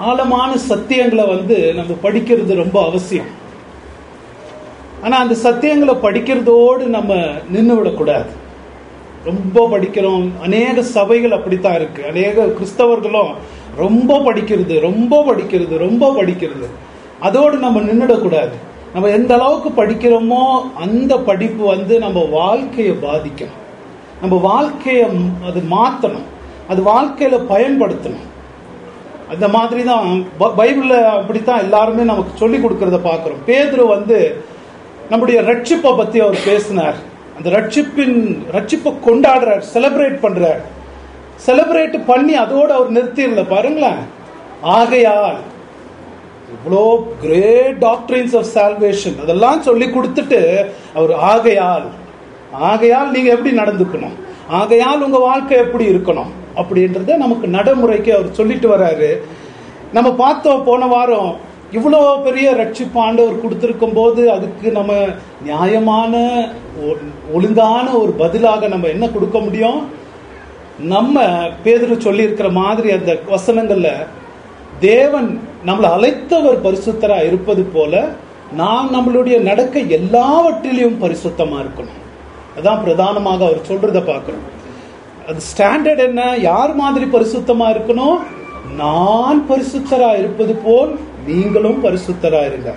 ஆழமான சத்தியங்களை வந்து நம்ம படிக்கிறது ரொம்ப அவசியம் ஆனா அந்த சத்தியங்களை படிக்கிறதோடு நம்ம நின்று விடக்கூடாது ரொம்ப படிக்கிறோம் அநேக சபைகள் அப்படித்தான் இருக்கு அநேக கிறிஸ்தவர்களும் ரொம்ப படிக்கிறது ரொம்ப படிக்கிறது ரொம்ப படிக்கிறது அதோடு நம்ம நின்றுடக்கூடாது நம்ம எந்த அளவுக்கு படிக்கிறோமோ அந்த படிப்பு வந்து நம்ம வாழ்க்கையை பாதிக்கும் நம்ம வாழ்க்கையை ம்- அது மாற்றணும் அது வாழ்க்கையில பயன்படுத்தணும் அந்த மாதிரி தான் ப- பைபிள்ல அப்படித்தான் எல்லாருமே நமக்கு சொல்லி கொடுக்கறத பார்க்கிறோம் பேதுரு வந்து நம்முடைய ரட்சிப்பை பத்தி அவர் பேசினார் அந்த ரட்சிப்பின் ரட்சிப்பை கொண்டாடுறார் செலிப்ரேட் பண்றார் செலிப்ரேட் பண்ணி அதோடு அவர் நிறுத்திடல பாருங்களேன் ஆகையால் இவ்வளோ கிரேட் டாக்டரின்ஸ் ஆஃப் சால்வேஷன் அதெல்லாம் சொல்லி கொடுத்துட்டு அவர் ஆகையால் ஆகையால் நீங்க எப்படி நடந்துக்கணும் ஆகையால் உங்க வாழ்க்கை எப்படி இருக்கணும் அப்படின்றத நமக்கு நடைமுறைக்கு அவர் சொல்லிட்டு வராரு நம்ம பார்த்தோம் போன வாரம் இவ்வளோ பெரிய ரட்சிப்பு ஆண்டவர் கொடுத்துருக்கும் போது அதுக்கு நம்ம நியாயமான ஒ- ஒழுங்கான ஒரு பதிலாக நம்ம என்ன கொடுக்க முடியும் நம்ம பேதுரு சொல்லியிருக்கிற மாதிரி அந்த வசனங்கள்ல தேவன் நம்மளை அழைத்தவர் பரிசுத்தரா இருப்பது போல நாம் நம்மளுடைய நடக்கை எல்லாவற்றிலையும் பரிசுத்தமா இருக்கணும் அதான் பிரதானமாக அவர் சொல்றத பார்க்கிறோம் அது ஸ்டாண்டர்ட் என்ன யார் மாதிரி பரிசுத்தமா இருக்கணும் நான் பரிசுத்தரா இருப்பது போல் நீங்களும் பரிசுத்தரா இருங்க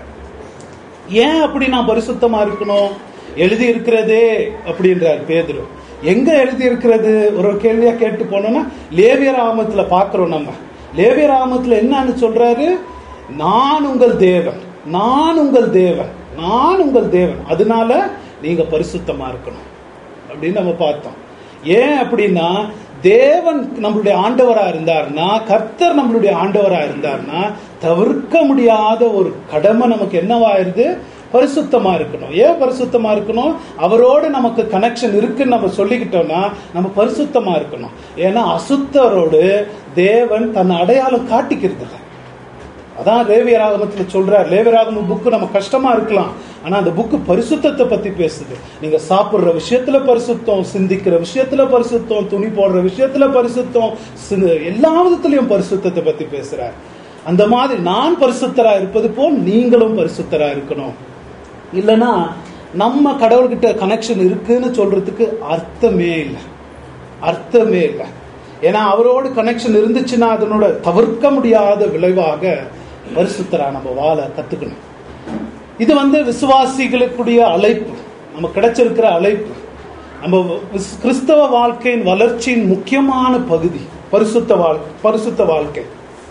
ஏன் அப்படி நான் பரிசுத்தமா இருக்கணும் எழுதி இருக்கிறதே அப்படின்றார் பேதுரு எங்க எழுதி இருக்கிறது ஒரு ஒரு கேள்வியா கேட்டு போனோம்னா லேவியர் ஆமத்துல பாக்குறோம் நம்ம லேவியர் ஆமத்துல என்னன்னு சொல்றாரு நான் உங்கள் தேவன் நான் உங்கள் தேவன் நான் உங்கள் தேவன் அதனால நீங்க பரிசுத்தமா இருக்கணும் அப்படின்னு நம்ம பார்த்தோம் ஏன் அப்படின்னா தேவன் நம்மளுடைய ஆண்டவரா இருந்தார்னா கர்த்தர் நம்மளுடைய ஆண்டவரா இருந்தார்னா தவிர்க்க முடியாத ஒரு கடமை நமக்கு என்னவாயிருது பரிசுத்தமா இருக்கணும் ஏன் பரிசுத்தமா இருக்கணும் அவரோட நமக்கு கனெக்ஷன் இருக்குன்னு நம்ம சொல்லிக்கிட்டோம்னா நம்ம பரிசுத்தமா இருக்கணும் ஏன்னா அசுத்தரோடு தேவன் தன் அடையாளம் காட்டிக்கிறது இல்லை அதான் லேவியராகமத்தில் சொல்றார் லேவியராகம புக்கு நம்ம கஷ்டமா இருக்கலாம் ஆனா அந்த புக்கு பரிசுத்தத்தை பத்தி பேசுது நீங்க சாப்பிடுற விஷயத்துல பரிசுத்தம் சிந்திக்கிற விஷயத்துல பரிசுத்தம் துணி போடுற விஷயத்துல பரிசுத்தம் சி- எல்லா விதத்திலையும் பரிசுத்தத்தை பத்தி பேசுறார் அந்த மாதிரி நான் பரிசுத்தரா இருப்பது போல் நீங்களும் பரிசுத்தரா இருக்கணும் இல்லைன்னா நம்ம கடவுள்கிட்ட கனெக்ஷன் இருக்குன்னு சொல்றதுக்கு அர்த்தமே இல்லை அர்த்தமே இல்லை ஏன்னா அவரோடு கனெக்ஷன் இருந்துச்சுன்னா அதனோட தவிர்க்க முடியாத விளைவாக பரிசுத்தரா நம்ம வாழ கத்துக்கணும் இது வந்து விசுவாசிகளுக்குடைய அழைப்பு நம்ம கிடைச்சிருக்கிற அழைப்பு நம்ம விஸ்- கிறிஸ்தவ வாழ்க்கையின் வளர்ச்சியின் முக்கியமான பகுதி பரிசுத்த வாழ்க்கை பரிசுத்த வாழ்க்கை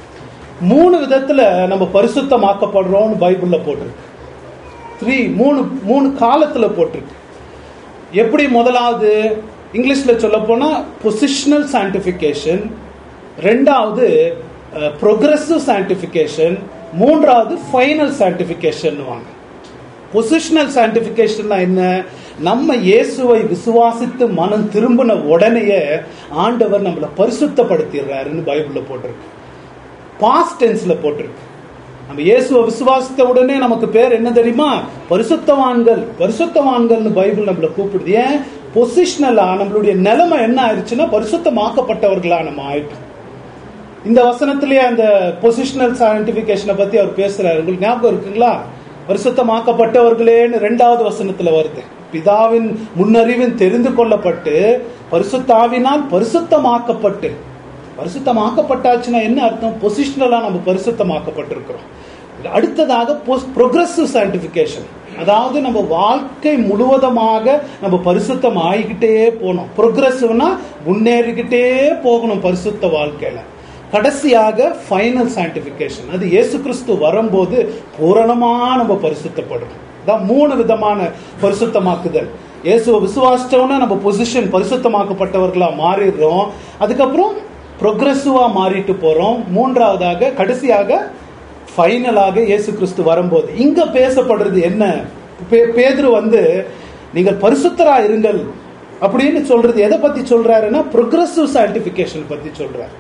மூணு விதத்துல நம்ம பரிசுத்தமாக்கப்படுறோம்னு பைபிள்ல போட்டிருக்கு த்ரீ மூணு மூணு காலத்துல போட்டிருக்கு எப்படி முதலாவது இங்கிலீஷ்ல சொல்ல போனா பொசிஷனல் சான்டிஃபிகேஷன் ரெண்டாவது ப்ரொக்ரெசிவ் சான்டிஃபிகேஷன் மூன்றாவது ஃபைனல் சான்டிஃபிகேஷன் வாங்க பொசிஷனல் சான்டிஃபிகேஷன் என்ன நம்ம இயேசுவை விசுவாசித்து மனம் திரும்பின உடனேயே ஆண்டவர் நம்மளை பரிசுத்தப்படுத்திடுறாருன்னு பைபிள்ல போட்டிருக்கு பாஸ்ட் டென்ஸ்ல போட்டிருக்கு நம்ம இயேசுவை விசுவாசித்த உடனே நமக்கு பேர் என்ன தெரியுமா பரிசுத்தவான்கள் பரிசுத்தவான்கள்னு பைபிள் நம்மள கூப்பிடுது ஏன் பொசிஷனலா நம்மளுடைய நிலைமை என்ன ஆயிடுச்சுன்னா பரிசுத்தமாக்கப்பட்டவர்களா நம்ம ஆயிட்டோம் இந்த வசனத்திலேயே அந்த பொசிஷனல் சயின்டிபிகேஷனை பத்தி அவர் பேசுறாரு உங்களுக்கு ஞாபகம் இருக்குங்களா பரிசுத்தமாக்கப்பட்டவர்களேன்னு ரெண்டாவது வசனத்துல வருது பிதாவின் முன்னறிவின் தெரிந்து கொள்ளப்பட்டு பரிசுத்தாவினால் பரிசுத்தமாக்கப்பட்டு பரிசுத்தமாக்கப்பட்டாச்சுன்னா என்ன அர்த்தம் பொசிஷனலா நம்ம பரிசுத்தமாக்கப்பட்டிருக்கிறோம் அடுத்ததாக ப்ரொக்ரெசிவ் சயின்டிபிகேஷன் அதாவது நம்ம வாழ்க்கை முழுவதுமாக நம்ம பரிசுத்தம் ஆகிக்கிட்டே போகணும் ப்ரொக்ரெசிவ்னா முன்னேறிக்கிட்டே போகணும் பரிசுத்த வாழ்க்கையில கடைசியாக ஃபைனல் சான்டிஃபிகேஷன் அது இயேசு கிறிஸ்து வரும்போது பூரணமா நம்ம பரிசுத்தப்படும் தான் மூணு விதமான பரிசுத்தமாக்குதல் இயேசுவை விசுவாசிச்சோன்னா நம்ம பொசிஷன் பரிசுத்தமாக்கப்பட்டவர்களா மாறிடுறோம் அதுக்கப்புறம் ப்ரொக்ரெசிவா மாறிட்டு போறோம் மூன்றாவதாக கடைசியாக ஃபைனலாக இயேசு கிறிஸ்து வரும்போது இங்க பேசப்படுறது என்ன பே- பேதுரு வந்து நீங்கள் பரிசுத்தரா இருங்கள் அப்படின்னு சொல்றது எதை பத்தி சொல்றாருன்னா ப்ரொக்ரெசிவ் சான்டிஃபிகேஷன் பத்தி சொல்றாரு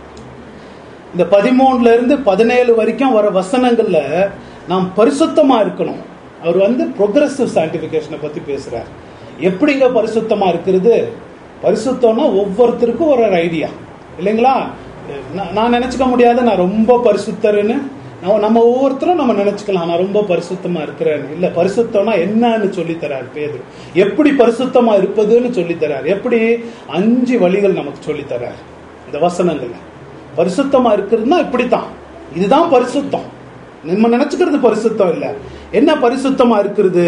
இந்த பதிமூணுல இருந்து பதினேழு வரைக்கும் வர வசனங்கள்ல நாம் பரிசுத்தமா இருக்கணும் அவர் வந்து ப்ரொக்ரெசிவ் சான்டிஃபிகேஷனை பத்தி பேசுறார் எப்படிங்க பரிசுத்தமா இருக்கிறது பரிசுத்தம்னா ஒவ்வொருத்தருக்கும் ஒரு ஐடியா இல்லைங்களா நான் நான் நினைச்சுக்க முடியாது நான் ரொம்ப பரிசுத்தர்னு நம்ம நம்ம ஒவ்வொருத்தரும் நம்ம நினைச்சுக்கலாம் நான் ரொம்ப பரிசுத்தமா இருக்கிறேன் இல்ல பரிசுத்தம்னா என்னன்னு சொல்லி தரார் பேதுரு எப்படி பரிசுத்தமா இருப்பதுன்னு சொல்லி தரார் எப்படி அஞ்சு வழிகள் நமக்கு சொல்லி தரார் இந்த வசனங்கள்ல பரிசுத்தமா இருக்கிறதுனா இப்படித்தான் இதுதான் பரிசுத்தம் நம்ம நினைச்சுக்கிறது பரிசுத்தம் இல்ல என்ன பரிசுத்தமா இருக்கிறது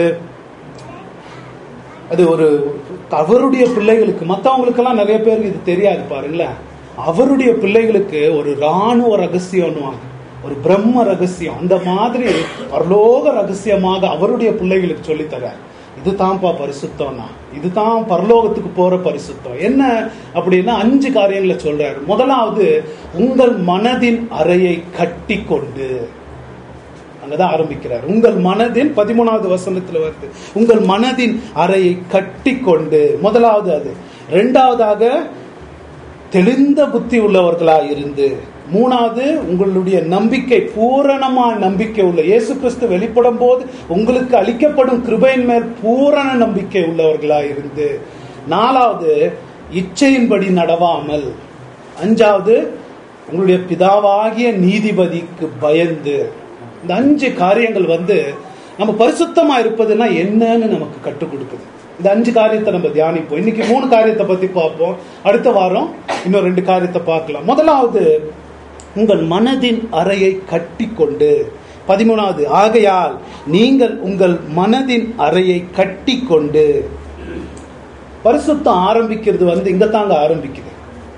அது ஒரு அவருடைய பிள்ளைகளுக்கு மற்றவங்களுக்கெல்லாம் நிறைய பேருக்கு இது தெரியாது பாருங்களேன் அவருடைய பிள்ளைகளுக்கு ஒரு இராணுவ ரகசியம்னுவாங்க ஒரு பிரம்ம ரகசியம் அந்த மாதிரி பரலோக ரகசியமாக அவருடைய பிள்ளைகளுக்கு சொல்லித் தர்றார் இதுதான்ப்பா பரிசுத்தம்னா இதுதான் பரலோகத்துக்கு போற பரிசுத்தம் என்ன அப்படின்னா அஞ்சு காரியங்களை சொல்றாரு முதலாவது உங்கள் மனதின் அறையை கட்டி கொண்டு அங்கதான் ஆரம்பிக்கிறார் உங்கள் மனதின் பதிமூணாவது வசனத்துல வருது உங்கள் மனதின் அறையை கட்டி கொண்டு முதலாவது அது இரண்டாவதாக தெளிந்த புத்தி உள்ளவர்களா இருந்து மூணாவது உங்களுடைய நம்பிக்கை பூரணமா நம்பிக்கை உள்ள இயேசு கிறிஸ்து வெளிப்படும் போது உங்களுக்கு அளிக்கப்படும் கிருபையின் மேல் பூரண நம்பிக்கை உள்ளவர்களா இருந்து நாலாவது இச்சையின்படி நடவாமல் அஞ்சாவது உங்களுடைய பிதாவாகிய நீதிபதிக்கு பயந்து இந்த அஞ்சு காரியங்கள் வந்து நம்ம பரிசுத்தமா இருப்பதுன்னா என்னன்னு நமக்கு கற்றுக் கொடுக்குது இந்த அஞ்சு காரியத்தை நம்ம தியானிப்போம் இன்னைக்கு மூணு காரியத்தை பத்தி பார்ப்போம் அடுத்த வாரம் இன்னும் ரெண்டு காரியத்தை பார்க்கலாம் முதலாவது உங்கள் மனதின் அறையை கட்டி கொண்டு பதிமூணாவது ஆகையால் நீங்கள் உங்கள் மனதின் அறையை கட்டி கொண்டு பரிசுத்தம் ஆரம்பிக்கிறது வந்து இங்க தாங்க ஆரம்பிக்குது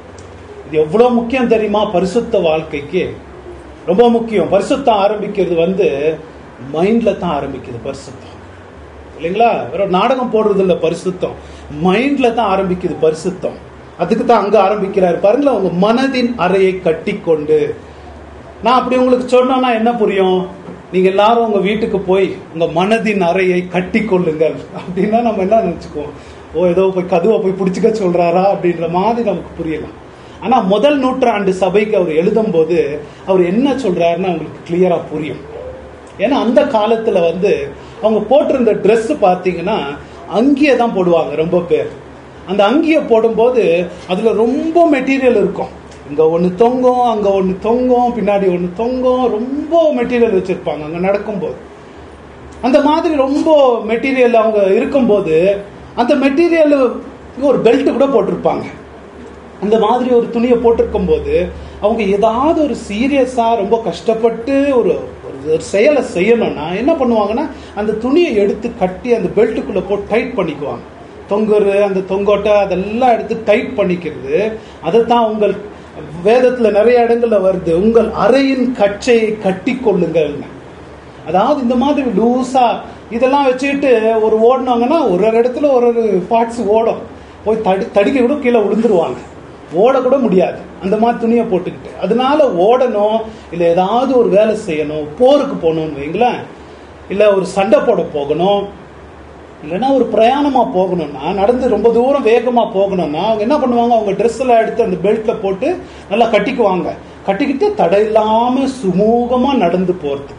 இது எவ்வளவு முக்கியம் தெரியுமா பரிசுத்த வாழ்க்கைக்கு ரொம்ப முக்கியம் பரிசுத்தம் ஆரம்பிக்கிறது வந்து மைண்ட்ல தான் ஆரம்பிக்குது பரிசுத்தம் இல்லைங்களா வேற நாடகம் போடுறது இல்ல பரிசுத்தம் மைண்ட்ல தான் ஆரம்பிக்குது பரிசுத்தம் அதுக்கு தான் அங்க ஆரம்பிக்கிறார் பாருங்களேன் உங்க மனதின் அறையை கட்டி கொண்டு நான் அப்படி உங்களுக்கு சொன்னோன்னா என்ன புரியும் நீங்க எல்லாரும் உங்க வீட்டுக்கு போய் உங்க மனதின் அறையை கட்டி கொள்ளுங்கள் அப்படின்னா நம்ம என்ன நினைச்சுக்குவோம் ஓ ஏதோ போய் கதுவை போய் பிடிச்சிக்க சொல்றாரா அப்படின்ற மாதிரி நமக்கு புரியலாம் ஆனா முதல் நூற்றாண்டு சபைக்கு அவர் எழுதும் போது அவர் என்ன சொல்றாருன்னு அவங்களுக்கு கிளியரா புரியும் ஏன்னா அந்த காலத்துல வந்து அவங்க போட்டிருந்த Dress பார்த்தீங்கன்னா அங்கியை தான் போடுவாங்க ரொம்ப பேர் அந்த அங்கியை போடும்போது அதுல ரொம்ப மெட்டீரியல் இருக்கும் இங்க ஒன்று தொங்கும் அங்க ஒன்று தொங்கும் பின்னாடி ஒன்று தொங்கும் ரொம்ப மெட்டீரியல் வச்சிருப்பாங்க அங்க நடக்கும்போது அந்த மாதிரி ரொம்ப மெட்டீரியல் அவங்க இருக்கும்போது அந்த மெட்டீரியல் ஒரு பெல்ட் கூட போட்டிருப்பாங்க அந்த மாதிரி ஒரு துணியை போட்டிருக்கும் போது அவங்க ஏதாவது ஒரு சீரியஸா ரொம்ப கஷ்டப்பட்டு ஒரு ஒரு செயலை செய்யணும்னா என்ன பண்ணுவாங்கன்னா அந்த துணியை எடுத்து கட்டி அந்த பெல்ட்டுக்குள்ள போட்டு டைட் பண்ணிக்குவாங்க தொங்குரு அந்த தொங்கோட்டை அதெல்லாம் எடுத்து டைட் பண்ணிக்கிறது அதைத்தான் உங்கள் வேதத்துல நிறைய இடங்கள்ல வருது உங்கள் அறையின் கச்சையை கட்டி கொள்ளுங்கள் அதாவது இந்த மாதிரி லூசா இதெல்லாம் வச்சுக்கிட்டு ஒரு ஓடினாங்கன்னா ஒரு ஒரு இடத்துல ஒரு ஒரு பார்ட்ஸ் ஓடும் போய் தடி தடிக்க கூட கீழே விழுந்துருவாங்க ஓட கூட முடியாது அந்த மாதிரி துணியை போட்டுக்கிட்டு அதனால ஓடணும் இல்லை ஏதாவது ஒரு வேலை செய்யணும் போருக்கு போகணும்னு வைங்களேன் இல்லை ஒரு சண்டை போட போகணும் இல்லைன்னா ஒரு பிரயாணமா போகணும்னா நடந்து ரொம்ப தூரம் வேகமா போகணும்னா அவங்க என்ன பண்ணுவாங்க அவங்க ட்ரெஸ் எல்லாம் எடுத்து அந்த பெல்ட்ல போட்டு நல்லா கட்டிக்குவாங்க கட்டிக்கிட்டு தடை இல்லாம சுமூகமா நடந்து போறதுக்கு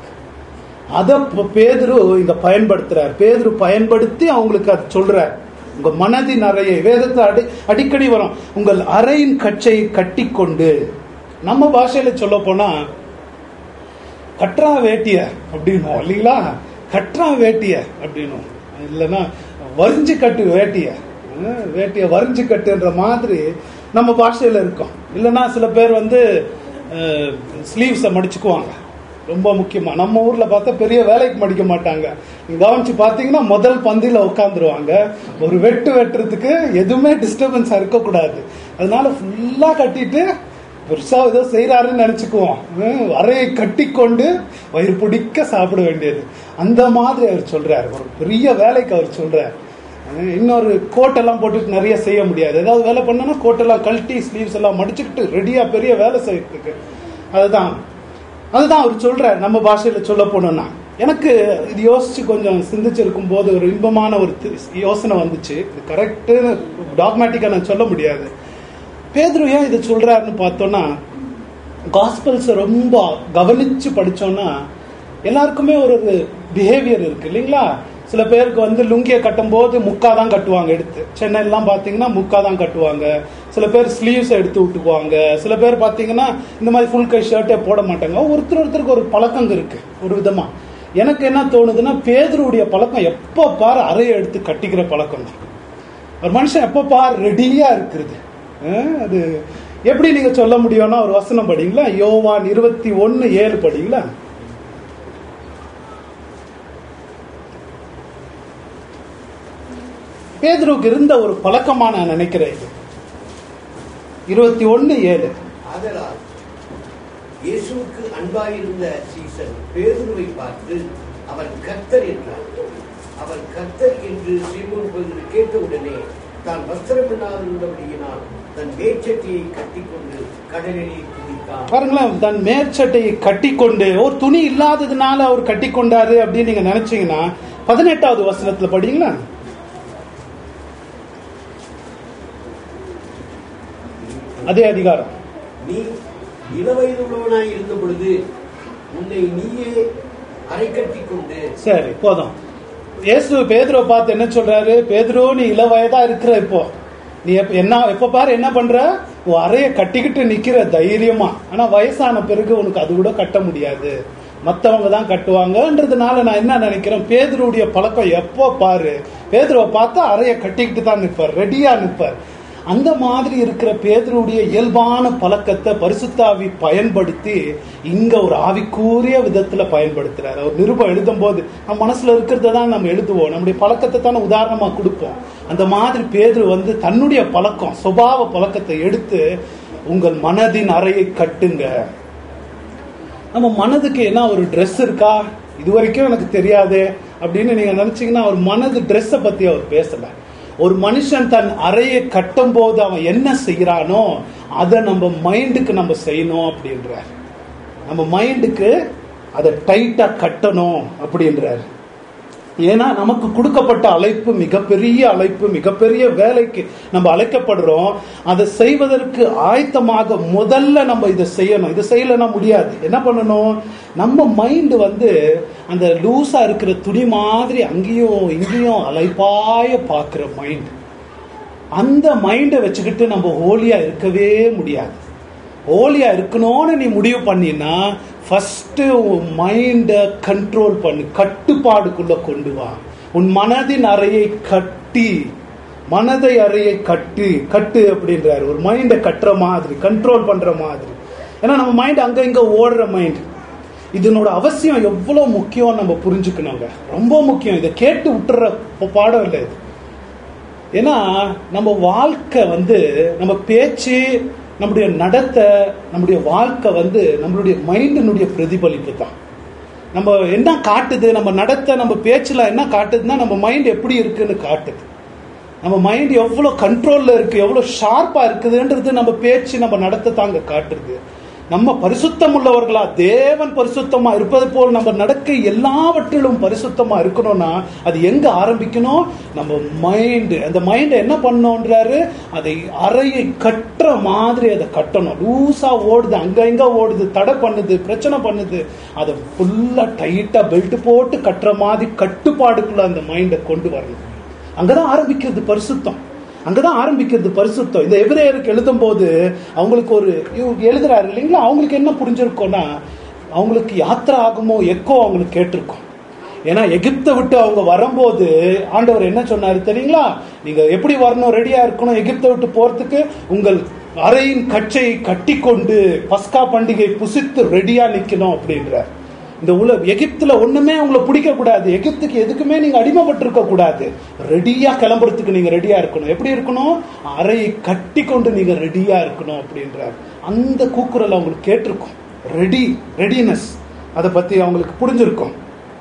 அதை ப- பேதுரு இங்க பயன்படுத்துறார் பேதுரு பயன்படுத்தி அவங்களுக்கு அது சொல்றார் உங்க மனதின் அறையை வேதத்தை அடி அடிக்கடி வரும் உங்கள் அறையின் கச்சையை கட்டிக்கொண்டு நம்ம பாஷையில சொல்ல போனா கற்றா வேட்டிய அப்படின்னும் இல்லைங்களா கற்றா வேட்டிய அப்படின்னும் இல்லைன்னா வரிஞ்சு கட்டு வேட்டிய அஹ் வேட்டிய வரிஞ்சு கட்டுன்ற மாதிரி நம்ம பாஷையில இருக்கும் இல்லைன்னா சில பேர் வந்து ஸ்லீவ்ஸை மடிச்சுக்குவாங்க ரொம்ப முக்கியமா நம்ம ஊர்ல பார்த்தா பெரிய வேலைக்கு மடிக்க மாட்டாங்க நீங்க கவனிச்சு பார்த்தீங்கன்னா முதல் பந்தியில உட்காந்துருவாங்க ஒரு வெட்டு வெட்டுறதுக்கு எதுவுமே டிஸ்டர்பன்ஸா இருக்கக்கூடாது அதனால ஃபுல்லா கட்டிட்டு பெருசா ஏதோ செய்யறாருன்னு நினைச்சுக்குவோம் ஹம், வரையை கட்டி கொண்டு வயிறு பிடிக்க சாப்பிட வேண்டியது அந்த மாதிரி அவர் சொல்றாரு ஒரு பெரிய வேலைக்கு அவர் சொல்றாரு ஹம், இன்னொரு கோட்டெல்லாம் போட்டுட்டு நிறைய செய்ய முடியாது ஏதாவது வேலை பண்ணனா கோட்டெல்லாம் கழட்டி ஸ்லீவ்ஸ் எல்லாம் மடிச்சுக்கிட்டு ரெடியா பெரிய வேலை செய்யறதுக்கு அதுதான் அதுதான் அவர் சொல்றார் நம்ம பாஷையில சொல்ல போனோம்னா எனக்கு இது யோசிச்சு கொஞ்சம் சிந்திச்சிருக்கும் போது ஒரு இன்பமான ஒரு தி- யோசனை வந்துச்சு இது கரெக்டுன்னு டாக்மேட்டிக்கா நான் சொல்ல முடியாது பேதுரு ஏன் இதை சொல்றாருன்னு பார்த்தோம்னா காஸ்பல்ஸ் ரொம்ப கவனிச்சு படிச்சோம்னா எல்லாருக்குமே ஒரு பிஹேவியர் இருக்கு இல்லைங்களா சில பேருக்கு வந்து லுங்கியை கட்டும்போது முக்கா தான் கட்டுவாங்க எடுத்து சென்னையிலாம் பார்த்தீங்கன்னா முக்கா தான் கட்டுவாங்க சில பேர் ஸ்லீவ்ஸ் எடுத்து விட்டுக்குவாங்க சில பேர் பார்த்தீங்கன்னா இந்த மாதிரி ஃபுல் கை ஷர்ட்டே போட மாட்டாங்க ஒருத்தர் ஒருத்தருக்கு ஒரு பழக்கம் இருக்கு ஒரு விதமா எனக்கு என்ன தோணுதுன்னா பேதருடைய பழக்கம் எப்போ பாரு அறையை எடுத்து கட்டிக்கிற பழக்கம் தான் ஒரு மனுஷன் எப்போ பார் ரெடியா இருக்கிறது அஹ் அது எப்படி நீங்க சொல்ல முடியும்னா ஒரு வசனம் படிங்களா யோவான் இருபத்தி ஒன்னு ஏழு படிங்களா பேதுருக்கு இருந்த ஒரு பழக்கமா நான் நினைக்கிறேன் இது இருபத்தி ஒன்னு ஏழு ஆதலால் இயேசுவுக்கு அன்பாயிருந்த சீசன் பேதுருவை பார்த்து அவர் கர்த்தர் என்றார் அவர் கர்த்தர் என்று சீமோன் பேதுரு கேட்டவுடனே தான் வஸ்திரமில்லாதிருந்தபடியினால் தன் மேற்சட்டியை கட்டிக்கொண்டு கடலிலே குதித்தான் பாருங்களேன் தன் மேற்சட்டையை கட்டிக்கொண்டு ஒரு துணி இல்லாததுனால அவர் கட்டிக்கொண்டாரு அப்படின்னு நீங்க நினைச்சீங்கன்னா பதினெட்டாவது வசனத்துல படிங்களா அதே அதிகாரம் நீ இளவயதுள்ளவனாய் இருந்த பொழுது உன்னை நீயே அரை கட்டிக்கொண்டு சரி போதும் இயேசு பேதுருவை பார்த்து என்ன சொல்றாரு பேதுரு நீ இள வயதா இருக்கிற இப்போ நீ எப்ப என்ன எப்ப பாரு என்ன பண்ற உன் அறைய கட்டிக்கிட்டு நிக்கிற தைரியமா ஆனா வயசான பிறகு உனக்கு அது கூட கட்ட முடியாது மத்தவங்க தான் கட்டுவாங்கன்றதுனால நான் என்ன நினைக்கிறேன் பேதுருடைய பழக்கம் எப்போ பாரு பேதுருவை பார்த்தா அறைய கட்டிக்கிட்டு தான் நிற்பார் ரெடியா நிற்பார் அந்த மாதிரி இருக்கிற பேதருடைய இயல்பான பழக்கத்தை பரிசுத்தாவி பயன்படுத்தி இங்க ஒரு ஆவிக்கூறிய விதத்துல பயன்படுத்துறாரு அவர் நிருபம் எழுதும் போது நம்ம மனசுல இருக்கிறத தான் நம்ம எழுதுவோம் நம்முடைய பழக்கத்தை தானே உதாரணமா கொடுப்போம் அந்த மாதிரி பேதுரு வந்து தன்னுடைய பழக்கம் சுபாவ பழக்கத்தை எடுத்து உங்கள் மனதின் அறையை கட்டுங்க நம்ம மனதுக்கு என்ன ஒரு Dress இருக்கா இது வரைக்கும் எனக்கு தெரியாது அப்படின்னு நீங்க நினைச்சீங்கன்னா அவர் மனது ட்ரெஸ்ஸை பத்தி அவர் பேசல ஒரு மனுஷன் தன் அறையை கட்டும் போது அவன் என்ன செய்யறானோ அதை நம்ம மைண்டுக்கு நம்ம செய்யணும் அப்படின்றார் நம்ம மைண்டுக்கு அதை டைட்டா கட்டணும் அப்படின்றார் ஏன்னா நமக்கு கொடுக்கப்பட்ட அழைப்பு மிகப்பெரிய அழைப்பு மிகப்பெரிய வேலைக்கு நம்ம அழைக்கப்படுறோம் அதை செய்வதற்கு ஆயத்தமாக முதல்ல நம்ம இதை செய்யணும் இதை செய்யலைன்னா முடியாது என்ன பண்ணணும் நம்ம மைண்டு வந்து அந்த லூஸா இருக்கிற துணி மாதிரி அங்கேயும் இங்கேயும் அலைப்பாய பார்க்குற மைண்ட் அந்த மைண்டை வச்சுக்கிட்டு நம்ம ஹோலியா இருக்கவே முடியாது ஹோலியா இருக்கணும்னு நீ முடிவு பண்ணினா ஃபர்ஸ்ட் உன் மைண்டை கண்ட்ரோல் பண்ணு கட்டுப்பாடுக்குள்ள கொண்டு வா உன் மனதின் அறையை கட்டி மனதை அறையை கட்டு கட்டு அப்படின்றாரு ஒரு மைண்டை கட்டுற மாதிரி கண்ட்ரோல் பண்ற மாதிரி ஏன்னா நம்ம மைண்ட் அங்க இங்க ஓடுற மைண்ட் இதனோட அவசியம் எவ்வளவு முக்கியம் நம்ம புரிஞ்சுக்கணுங்க ரொம்ப முக்கியம் இதை கேட்டு விட்டுற பாடம் இல்லை இது ஏன்னா நம்ம வாழ்க்கை வந்து நம்ம பேச்சு நம்முடைய நடத்தை நம்முடைய வாழ்க்கை வந்து நம்மளுடைய மைண்டினுடைய பிரதிபலிப்பு தான் நம்ம என்ன காட்டுது நம்ம நடத்தை நம்ம பேச்சில் என்ன காட்டுதுன்னா நம்ம மைண்ட் எப்படி இருக்குன்னு காட்டுது நம்ம மைண்ட் எவ்வளோ கண்ட்ரோலில் இருக்கு எவ்வளோ ஷார்ப்பாக இருக்குதுன்றது நம்ம பேச்சு நம்ம நடத்தை தாங்க காட்டுறது நம்ம பரிசுத்தம் உள்ளவர்களா தேவன் பரிசுத்தமா இருப்பது போல் நம்ம நடக்க எல்லாவற்றிலும் பரிசுத்தமா இருக்கணும்னா அது எங்க ஆரம்பிக்கணும் நம்ம மைண்டு அந்த மைண்டை என்ன பண்ணோன்றாரு அதை அறையை கட்டுற மாதிரி அதை கட்டணும் லூசா ஓடுது அங்க இங்க ஓடுது தடை பண்ணுது பிரச்சனை பண்ணுது அதை ஃபுல்லா டைட்டா பெல்ட் போட்டு கட்டுற மாதிரி கட்டுப்பாடுக்குள்ள அந்த மைண்டை கொண்டு வரணும் அங்கதான் ஆரம்பிக்கிறது பரிசுத்தம் அங்கதான் ஆரம்பிக்கிறது பரிசுத்தம் இந்த எபிரேயருக்கு எழுதும் போது அவங்களுக்கு ஒரு இவங்க எழுதுறாரு இல்லைங்களா அவங்களுக்கு என்ன புரிஞ்சிருக்கோம்னா அவங்களுக்கு யாத்திரை ஆகுமோ எக்கோ அவங்களுக்கு கேட்டிருக்கும் ஏன்னா எகிப்தை விட்டு அவங்க வரும்போது ஆண்டவர் என்ன சொன்னாரு தெரியுங்களா நீங்க எப்படி வரணும் ரெடியா இருக்கணும் எகிப்தை விட்டு போறதுக்கு உங்கள் அறையின் கச்சையை கட்டி கொண்டு பஸ்கா பண்டிகை புசித்து ரெடியா நிக்கணும் அப்படின்றார் இந்த உல எகிப்துல ஒண்ணுமே உங்களை பிடிக்க கூடாது எகிப்துக்கு எதுக்குமே நீங்க அடிமைப்பட்டிருக்க கூடாது ரெடியா கிளம்புறதுக்கு நீங்க ரெடியா இருக்கணும் எப்படி இருக்கணும் அறையை கட்டி கொண்டு நீங்க ரெடியா இருக்கணும் அப்படின்றார் அந்த கூக்குரல் அவங்களுக்கு கேட்டிருக்கும் ரெடி ரெடினஸ் அதை பத்தி அவங்களுக்கு புரிஞ்சிருக்கும்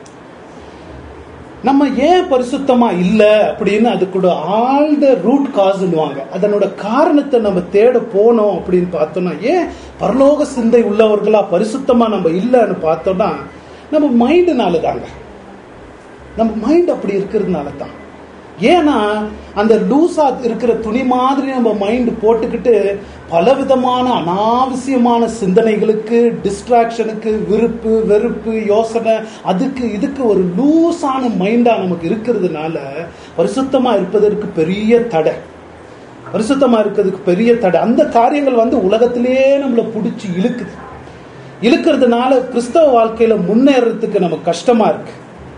நம்ம ஏன் பரிசுத்தமா இல்ல அப்படின்னு அதுக்கூட ஆழ்ந்த ரூட் காசுன்னுவாங்க அதனோட காரணத்தை நம்ம தேட போனோம் அப்படின்னு பார்த்தோம்னா ஏன் பரலோக சிந்தை உள்ளவர்களா பரிசுத்தமா நம்ம இல்லைன்னு பார்த்தோம்னா நம்ம மைண்டுனால தாங்க நம்ம மைண்ட் அப்படி இருக்கிறதுனால தான் ஏன்னா அந்த லூசா இருக்கிற துணி மாதிரி நம்ம மைண்ட் போட்டுக்கிட்டு பலவிதமான அனாவசியமான சிந்தனைகளுக்கு டிஸ்ட்ராக்ஷனுக்கு விருப்பு வெறுப்பு யோசனை அதுக்கு இதுக்கு ஒரு லூஸான மைண்டா நமக்கு இருக்கிறதுனால பரிசுத்தமா இருப்பதற்கு பெரிய தடை பரிசுத்தமா இருக்கிறதுக்கு பெரிய தடை அந்த காரியங்கள் வந்து உலகத்திலேயே நம்மளை பிடிச்சி இழுக்குது இழுக்கிறதுனால கிறிஸ்தவ வாழ்க்கையில முன்னேறதுக்கு நமக்கு கஷ்டமா இருக்கு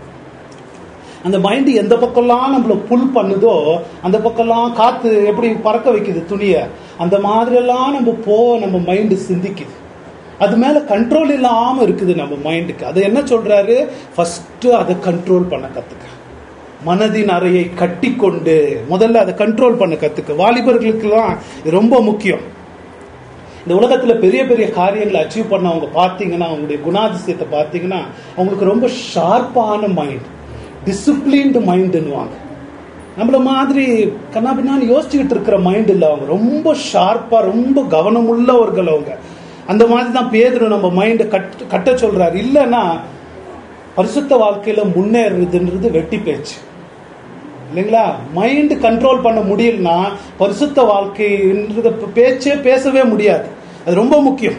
அந்த மைண்ட் எந்த பக்கம்லாம் நம்மள புல் பண்ணுதோ அந்த பக்கம்லாம் காத்து எப்படி பறக்க வைக்குது துணியை அந்த மாதிரியெல்லாம் நம்ம போ நம்ம மைண்டு சிந்திக்குது அது மேல கண்ட்ரோல் இல்லாம இருக்குது நம்ம மைண்டுக்கு அது என்ன சொல்றாரு ஃபர்ஸ்ட் அதை கண்ட்ரோல் பண்ண கத்துக்க மனதின் அறையை கட்டி கொண்டு முதல்ல அதை கண்ட்ரோல் பண்ண கத்துக்க வாலிபர்களுக்கெல்லாம் இது ரொம்ப முக்கியம் இந்த உலகத்துல பெரிய பெரிய காரியங்களை அச்சீவ் பண்ணவங்க பார்த்தீங்கன்னா அவங்களுடைய குணாதிசயத்தை பார்த்தீங்கன்னா அவங்களுக்கு ரொம்ப ஷார்ப்பான மைண்ட் டிசிப்ளின்டு மைண்டுன்னுவாங்க நம்மள மாதிரி கண்ணாபின்னான்னு யோசிச்சுக்கிட்டு இருக்கிற மைண்ட் இல்லை அவங்க ரொம்ப ஷார்ப்பா ரொம்ப கவனமுள்ளவர்கள் அவங்க அந்த மாதிரி தான் பேதுரு நம்ம மைண்டை கட் கட்ட சொல்றாரு இல்லைன்னா பரிசுத்த வாழ்க்கையில முன்னேறுறதுன்றது வெட்டி பேச்சு இல்லைங்களா மைண்ட் கண்ட்ரோல் பண்ண முடியலன்னா பரிசுத்த வாழ்க்கைன்றத பேச்சே பேசவே முடியாது அது ரொம்ப முக்கியம்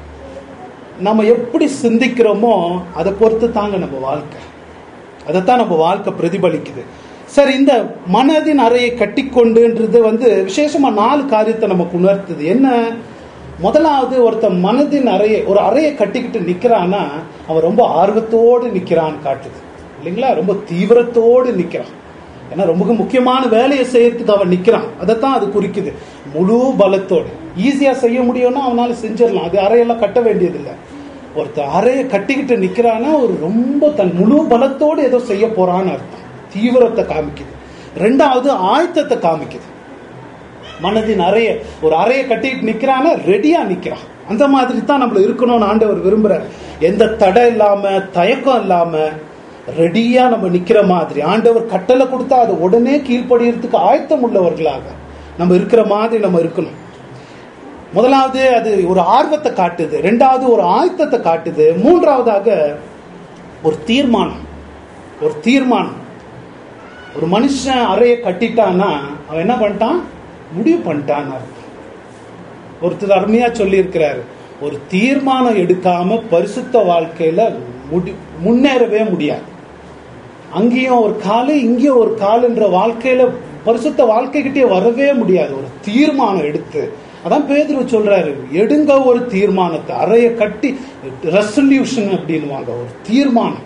நம்ம எப்படி சிந்திக்கிறோமோ அதை பொறுத்து தாங்க நம்ம வாழ்க்கை அதைத்தான் நம்ம வாழ்க்கை பிரதிபலிக்குது சரி இந்த மனதின் அறையை கட்டிக்கொண்டுன்றது வந்து விசேஷமா நாலு காரியத்தை நமக்கு உணர்த்துது என்ன முதலாவது ஒருத்தன் மனதின் அறையை ஒரு அறையை கட்டிக்கிட்டு நிக்கிறான்னா அவன் ரொம்ப ஆர்வத்தோடு நிக்கிறான்னு காட்டுது இல்லைங்களா ரொம்ப தீவிரத்தோடு நிக்கிறான் ஏன்னா ரொம்ப முக்கியமான வேலையை செய்யறதுக்கு அவன் நிக்கிறான் அதைத்தான் அது குறிக்குது முழு பலத்தோடு ஈஸியா செய்ய முடியும்னா அவனால செஞ்சிடலாம் அது அறையெல்லாம் கட்ட வேண்டியதில்லை ஒருத்தர் அறையை கட்டிக்கிட்டு நிக்கிறான்னா ஒரு ரொம்ப தன் முழு பலத்தோடு ஏதோ செய்ய போறான்னு அர்த்தம் தீவிரத்தை காமிக்குது ரெண்டாவது ஆயத்தத்தை காமிக்குது மனதின் அறைய ஒரு அறையை கட்டிட்டு நிக்கிறான்னா ரெடியா நிக்கிறான் அந்த மாதிரி தான் நம்மள இருக்கணும்னு ஆண்டவர் விரும்புறார் எந்த தடை இல்லாம தயக்கம் இல்லாம ரெடியா நம்ம நிக்கிற மாதிரி ஆண்டவர் கட்டளை கொடுத்தா அதை உடனே கீழ்ப்படியறதுக்கு ஆயத்தம் உள்ளவர்களாக நம்ம இருக்கிற மாதிரி நம்ம இருக்கணும் முதலாவது அது ஒரு ஆர்வத்தை காட்டுது ரெண்டாவது ஒரு ஆயத்தத்தை காட்டுது மூன்றாவதாக ஒரு தீர்மானம் ஒரு தீர்மானம் ஒரு மனுஷன் அறையை கட்டிட்டான்னா அவன் என்ன பண்ணிட்டான் முடிவு பண்ணிட்டான் அர்த்தம் ஒருத்தர் அருமையா சொல்லி இருக்கிறாரு ஒரு தீர்மானம் எடுக்காம பரிசுத்த வாழ்க்கையில முடி முன்னேறவே முடியாது அங்கேயும் ஒரு காலு இங்கேயும் ஒரு காலுன்ற வாழ்க்கையில பரிசுத்த வாழ்க்கைகிட்டே வரவே முடியாது ஒரு தீர்மானம் எடுத்து அதான் பேதுரு சொல்றாரு எடுங்க ஒரு தீர்மானத்தை அறைய கட்டி ரெசல்யூஷன் அப்படின்வாங்க ஒரு தீர்மானம்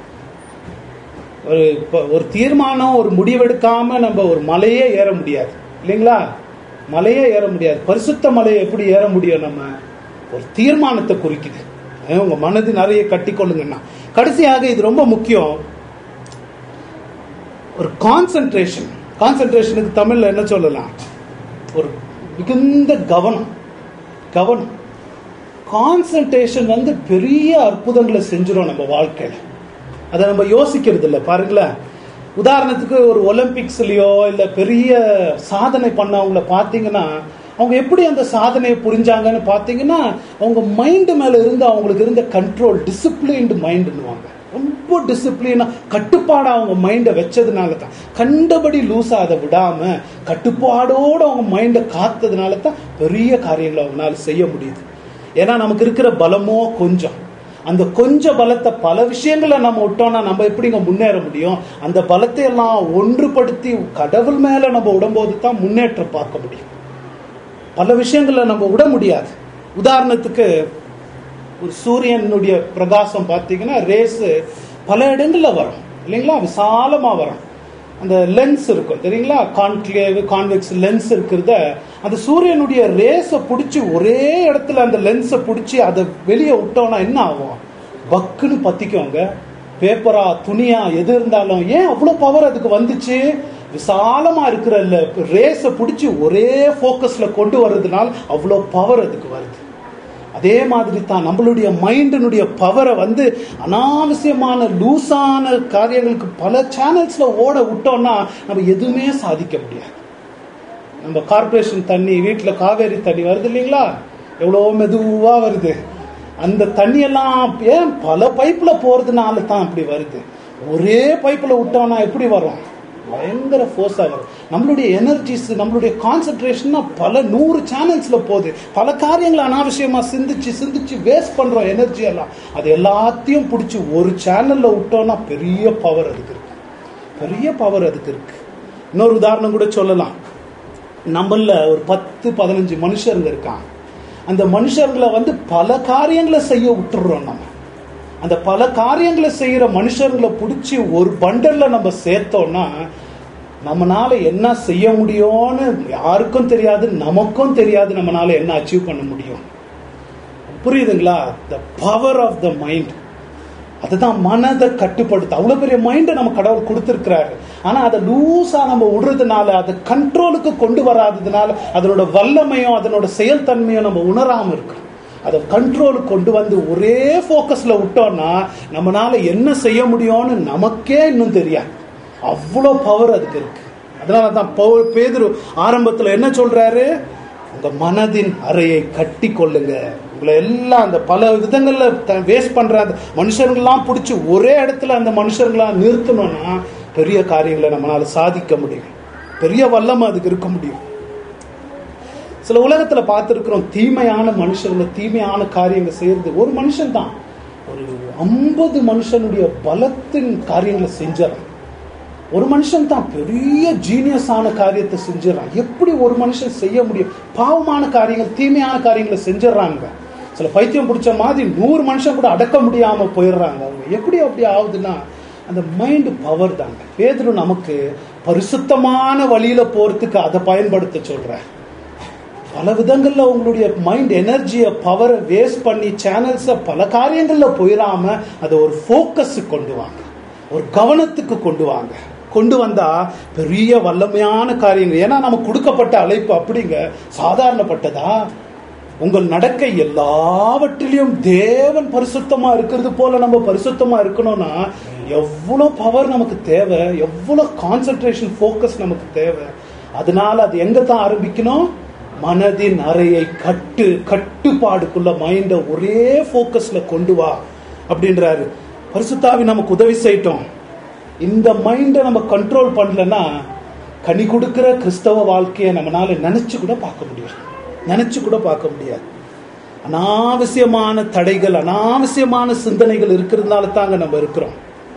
ஒரு இப்ப- ஒரு தீர்மானம் ஒரு முடிவெடுக்காம நம்ம ஒரு மலையே ஏற முடியாது இல்லைங்களா மலையே ஏற முடியாது பரிசுத்த மலையை எப்படி ஏற முடியும் நம்ம ஒரு தீர்மானத்தை குறிக்குது அஹ் உங்க மனதின் அறையை கட்டிக்கொள்ளுங்கன்னா கடைசியாக இது ரொம்ப முக்கியம் ஒரு கான்சென்ட்ரேஷன் கான்சென்ட்ரேஷனுக்கு தமிழ்ல என்ன சொல்லலாம் ஒரு மிகுந்த கவனம் கவனம் கான்சென்ட்ரேஷன் வந்து பெரிய அற்புதங்களை செஞ்சிடும் நம்ம வாழ்க்கையில அதை நம்ம யோசிக்கிறது இல்லை பாருங்களேன் உதாரணத்துக்கு ஒரு ஒலிம்பிக்ஸ்லயோ இல்ல பெரிய சாதனை பண்ணவங்கள பார்த்தீங்கன்னா அவங்க எப்படி அந்த சாதனையை புரிஞ்சாங்கன்னு பார்த்தீங்கன்னா அவங்க மைண்டு மேல இருந்து அவங்களுக்கு இருந்த கண்ட்ரோல் டிசிப்ளின்டு மைண்டுன்னுவாங்க ரொம்ப டிசிப்ளினா கட்டுப்பாடா அவங்க மைண்டை வச்சதுனால தான் கண்டபடி லூஸா அதை விடாம கட்டுப்பாடோட அவங்க மைண்டை காத்ததுனால தான் பெரிய காரியங்களை அவங்களால செய்ய முடியுது ஏன்னா நமக்கு இருக்கிற பலமோ கொஞ்சம் அந்த கொஞ்ச பலத்தை பல விஷயங்களை நம்ம விட்டோம்னா நம்ம எப்படிங்க முன்னேற முடியும் அந்த பலத்தை எல்லாம் ஒன்றுபடுத்தி கடவுள் மேல நம்ம விடும்போது தான் முன்னேற்றம் பார்க்க முடியும் பல விஷயங்களை நம்ம விட முடியாது உதாரணத்துக்கு ஒரு சூரியனுடைய பிரகாசம் பார்த்தீங்கன்னா ரேஸ் பல இடங்கள்ல வரும் இல்லைங்களா விசாலமா வரும் அந்த லென்ஸ் இருக்கும் தெரியுங்களா கான்க்ளேவ் கான்வெக்ஸ் லென்ஸ் இருக்கிறத அந்த சூரியனுடைய ரேஸை பிடிச்சி ஒரே இடத்துல அந்த லென்ஸை பிடிச்சி அதை வெளியே விட்டோம்னா என்ன ஆகும் பக்குன்னு பத்திக்குவாங்க பேப்பரா துணியா எது இருந்தாலும் ஏன் அவ்வளோ பவர் அதுக்கு வந்துச்சு விசாலமா இருக்கிற ரேஸை பிடிச்சி ஒரே ஃபோக்கஸ்ல கொண்டு வர்றதுனால அவ்வளோ பவர் அதுக்கு வருது அதே மாதிரி தான் நம்மளுடைய மைண்டினுடைய பவரை வந்து அனாவசியமான லூஸான காரியங்களுக்கு பல சேனல்ஸ்ல ஓட விட்டோம்னா நம்ம எதுவுமே சாதிக்க முடியாது நம்ம கார்ப்பரேஷன் தண்ணி வீட்டில் காவேரி தண்ணி வருது இல்லைங்களா எவ்வளோ மெதுவா வருது அந்த தண்ணியெல்லாம் ஏன் பல பைப்பில் போறதுனால தான் அப்படி வருது ஒரே பைப்பில் விட்டோம்னா எப்படி வரும் பயங்கர ஃபோர்ஸா வரும் நம்மளுடைய எனர்ஜிஸ் நம்மளுடைய கான்சென்ட்ரேஷன் பல நூறு சேனல்ஸ்ல போகுது பல காரியங்களை அனாவசியமா சிந்திச்சு சிந்திச்சு வேஸ்ட் பண்றோம் எனர்ஜி எல்லாம் அது எல்லாத்தையும் பிடிச்சி ஒரு சேனல்ல விட்டோம்னா பெரிய பவர் அதுக்கு இருக்கு பெரிய பவர் அதுக்கு இருக்கு இன்னொரு உதாரணம் கூட சொல்லலாம் நம்மள ஒரு பத்து பதினஞ்சு மனுஷருங்க இருக்காங்க அந்த மனுஷர்களை வந்து பல காரியங்களை செய்ய விட்டுறோம் நம்ம அந்த பல காரியங்களை செய்யற மனுஷர்களை பிடிச்சி ஒரு பண்டல்ல நம்ம சேர்த்தோம்னா நம்மனால என்ன செய்ய முடியும்னு யாருக்கும் தெரியாது நமக்கும் தெரியாது நம்மனால என்ன அச்சீவ் பண்ண முடியும் புரியுதுங்களா the power of the mind அதுதான் மனதை கட்டுப்படுத்து அவ்வளவு பெரிய மைண்டை நம்ம கடவுள் கொடுத்திருக்கிறாரு ஆனா அதை லூஸா நம்ம விடுறதுனால அதை கண்ட்ரோலுக்கு கொண்டு வராததுனால அதனோட வல்லமையும் அதனோட செயல்தன்மையும் நம்ம உணராம இருக்கிறோம் அதை கண்ட்ரோலுக்கு கொண்டு வந்து ஒரே ஃபோக்கஸ்ல விட்டோம்னா நம்மனால என்ன செய்ய முடியும்னு நமக்கே இன்னும் தெரியாது அவ்வளோ பவர் அதுக்கு இருக்கு அதனால தான் பவுல் பேதுரு ஆரம்பத்துல என்ன சொல்றாரு உங்க மனதின் அறையை கட்டி கொள்ளுங்க உங்களை எல்லாம் அந்த பல விதங்கள்ல வேஸ்ட் பண்ற அந்த மனுஷர்கள்லாம் பிடிச்சி ஒரே இடத்துல அந்த மனுஷர்களாம் நிறுத்தணும்னா பெரிய காரியங்களை நம்மளால சாதிக்க முடியும் பெரிய வல்லமை அதுக்கு இருக்க முடியும் சில உலகத்துல பார்த்துருக்கிறோம் தீமையான மனுஷங்க தீமையான காரியங்கள் செய்யறது ஒரு மனுஷன் தான் ஒரு ஐம்பது மனுஷனுடைய பலத்தின் காரியங்களை செஞ்சிடறான் ஒரு மனுஷன் தான் பெரிய ஜீனியஸான காரியத்தை செஞ்சிடறான் எப்படி ஒரு மனுஷன் செய்ய முடியும் பாவமான காரியங்கள் தீமையான காரியங்களை செஞ்சிடறாங்க சில பைத்தியம் பிடிச்ச மாதிரி நூறு மனுஷன் கூட அடக்க முடியாம போயிடுறாங்க அவங்க எப்படி அப்படி ஆகுதுன்னா அந்த மைண்ட் பவர் தாங்க பேதுரு நமக்கு பரிசுத்தமான வழியில போறதுக்கு அதை பயன்படுத்த சொல்றேன் பல விதங்கள்ல உங்களுடைய மைண்ட் எனர்ஜியை பவரை வேஸ்ட் பண்ணி சேனல்ஸை பல காரியங்கள்ல போயிடாம அதை ஒரு ஃபோக்கஸ் கொண்டு வாங்க ஒரு கவனத்துக்கு கொண்டு வாங்க கொண்டு வந்தா பெரிய வல்லமையான காரியங்கள் ஏன்னா நமக்கு கொடுக்கப்பட்ட அழைப்பு அப்படிங்க சாதாரணப்பட்டதா உங்கள் நடக்கை எல்லாவற்றிலையும் தேவன் பரிசுத்தமா இருக்கிறது போல நம்ம பரிசுத்தமா இருக்கணும்னா எவ்வளவு பவர் நமக்கு தேவை எவ்வளவு கான்சென்ட்ரேஷன் ஃபோக்கஸ் நமக்கு தேவை அதனால அது எங்க தான் ஆரம்பிக்கணும் மனதின் அறையை கட்டு கட்டுப்பாடுக்குள்ள மைண்ட ஒரே ஃபோக்கஸ்ல கொண்டு வா அப்படின்றாரு பரிசுத்தாவி நமக்கு உதவி செய்யட்டும் இந்த மைண்டை நம்ம கண்ட்ரோல் பண்ணலன்னா கனி கொடுக்கிற கிறிஸ்தவ வாழ்க்கையை நம்மளால நினைச்சு கூட பார்க்க முடியாது நினைச்சு கூட பார்க்க முடியாது அனாவசியமான தடைகள் அனாவசியமான சிந்தனைகள் இருக்கிறதுனால தாங்க நம்ம இருக்கிறோம்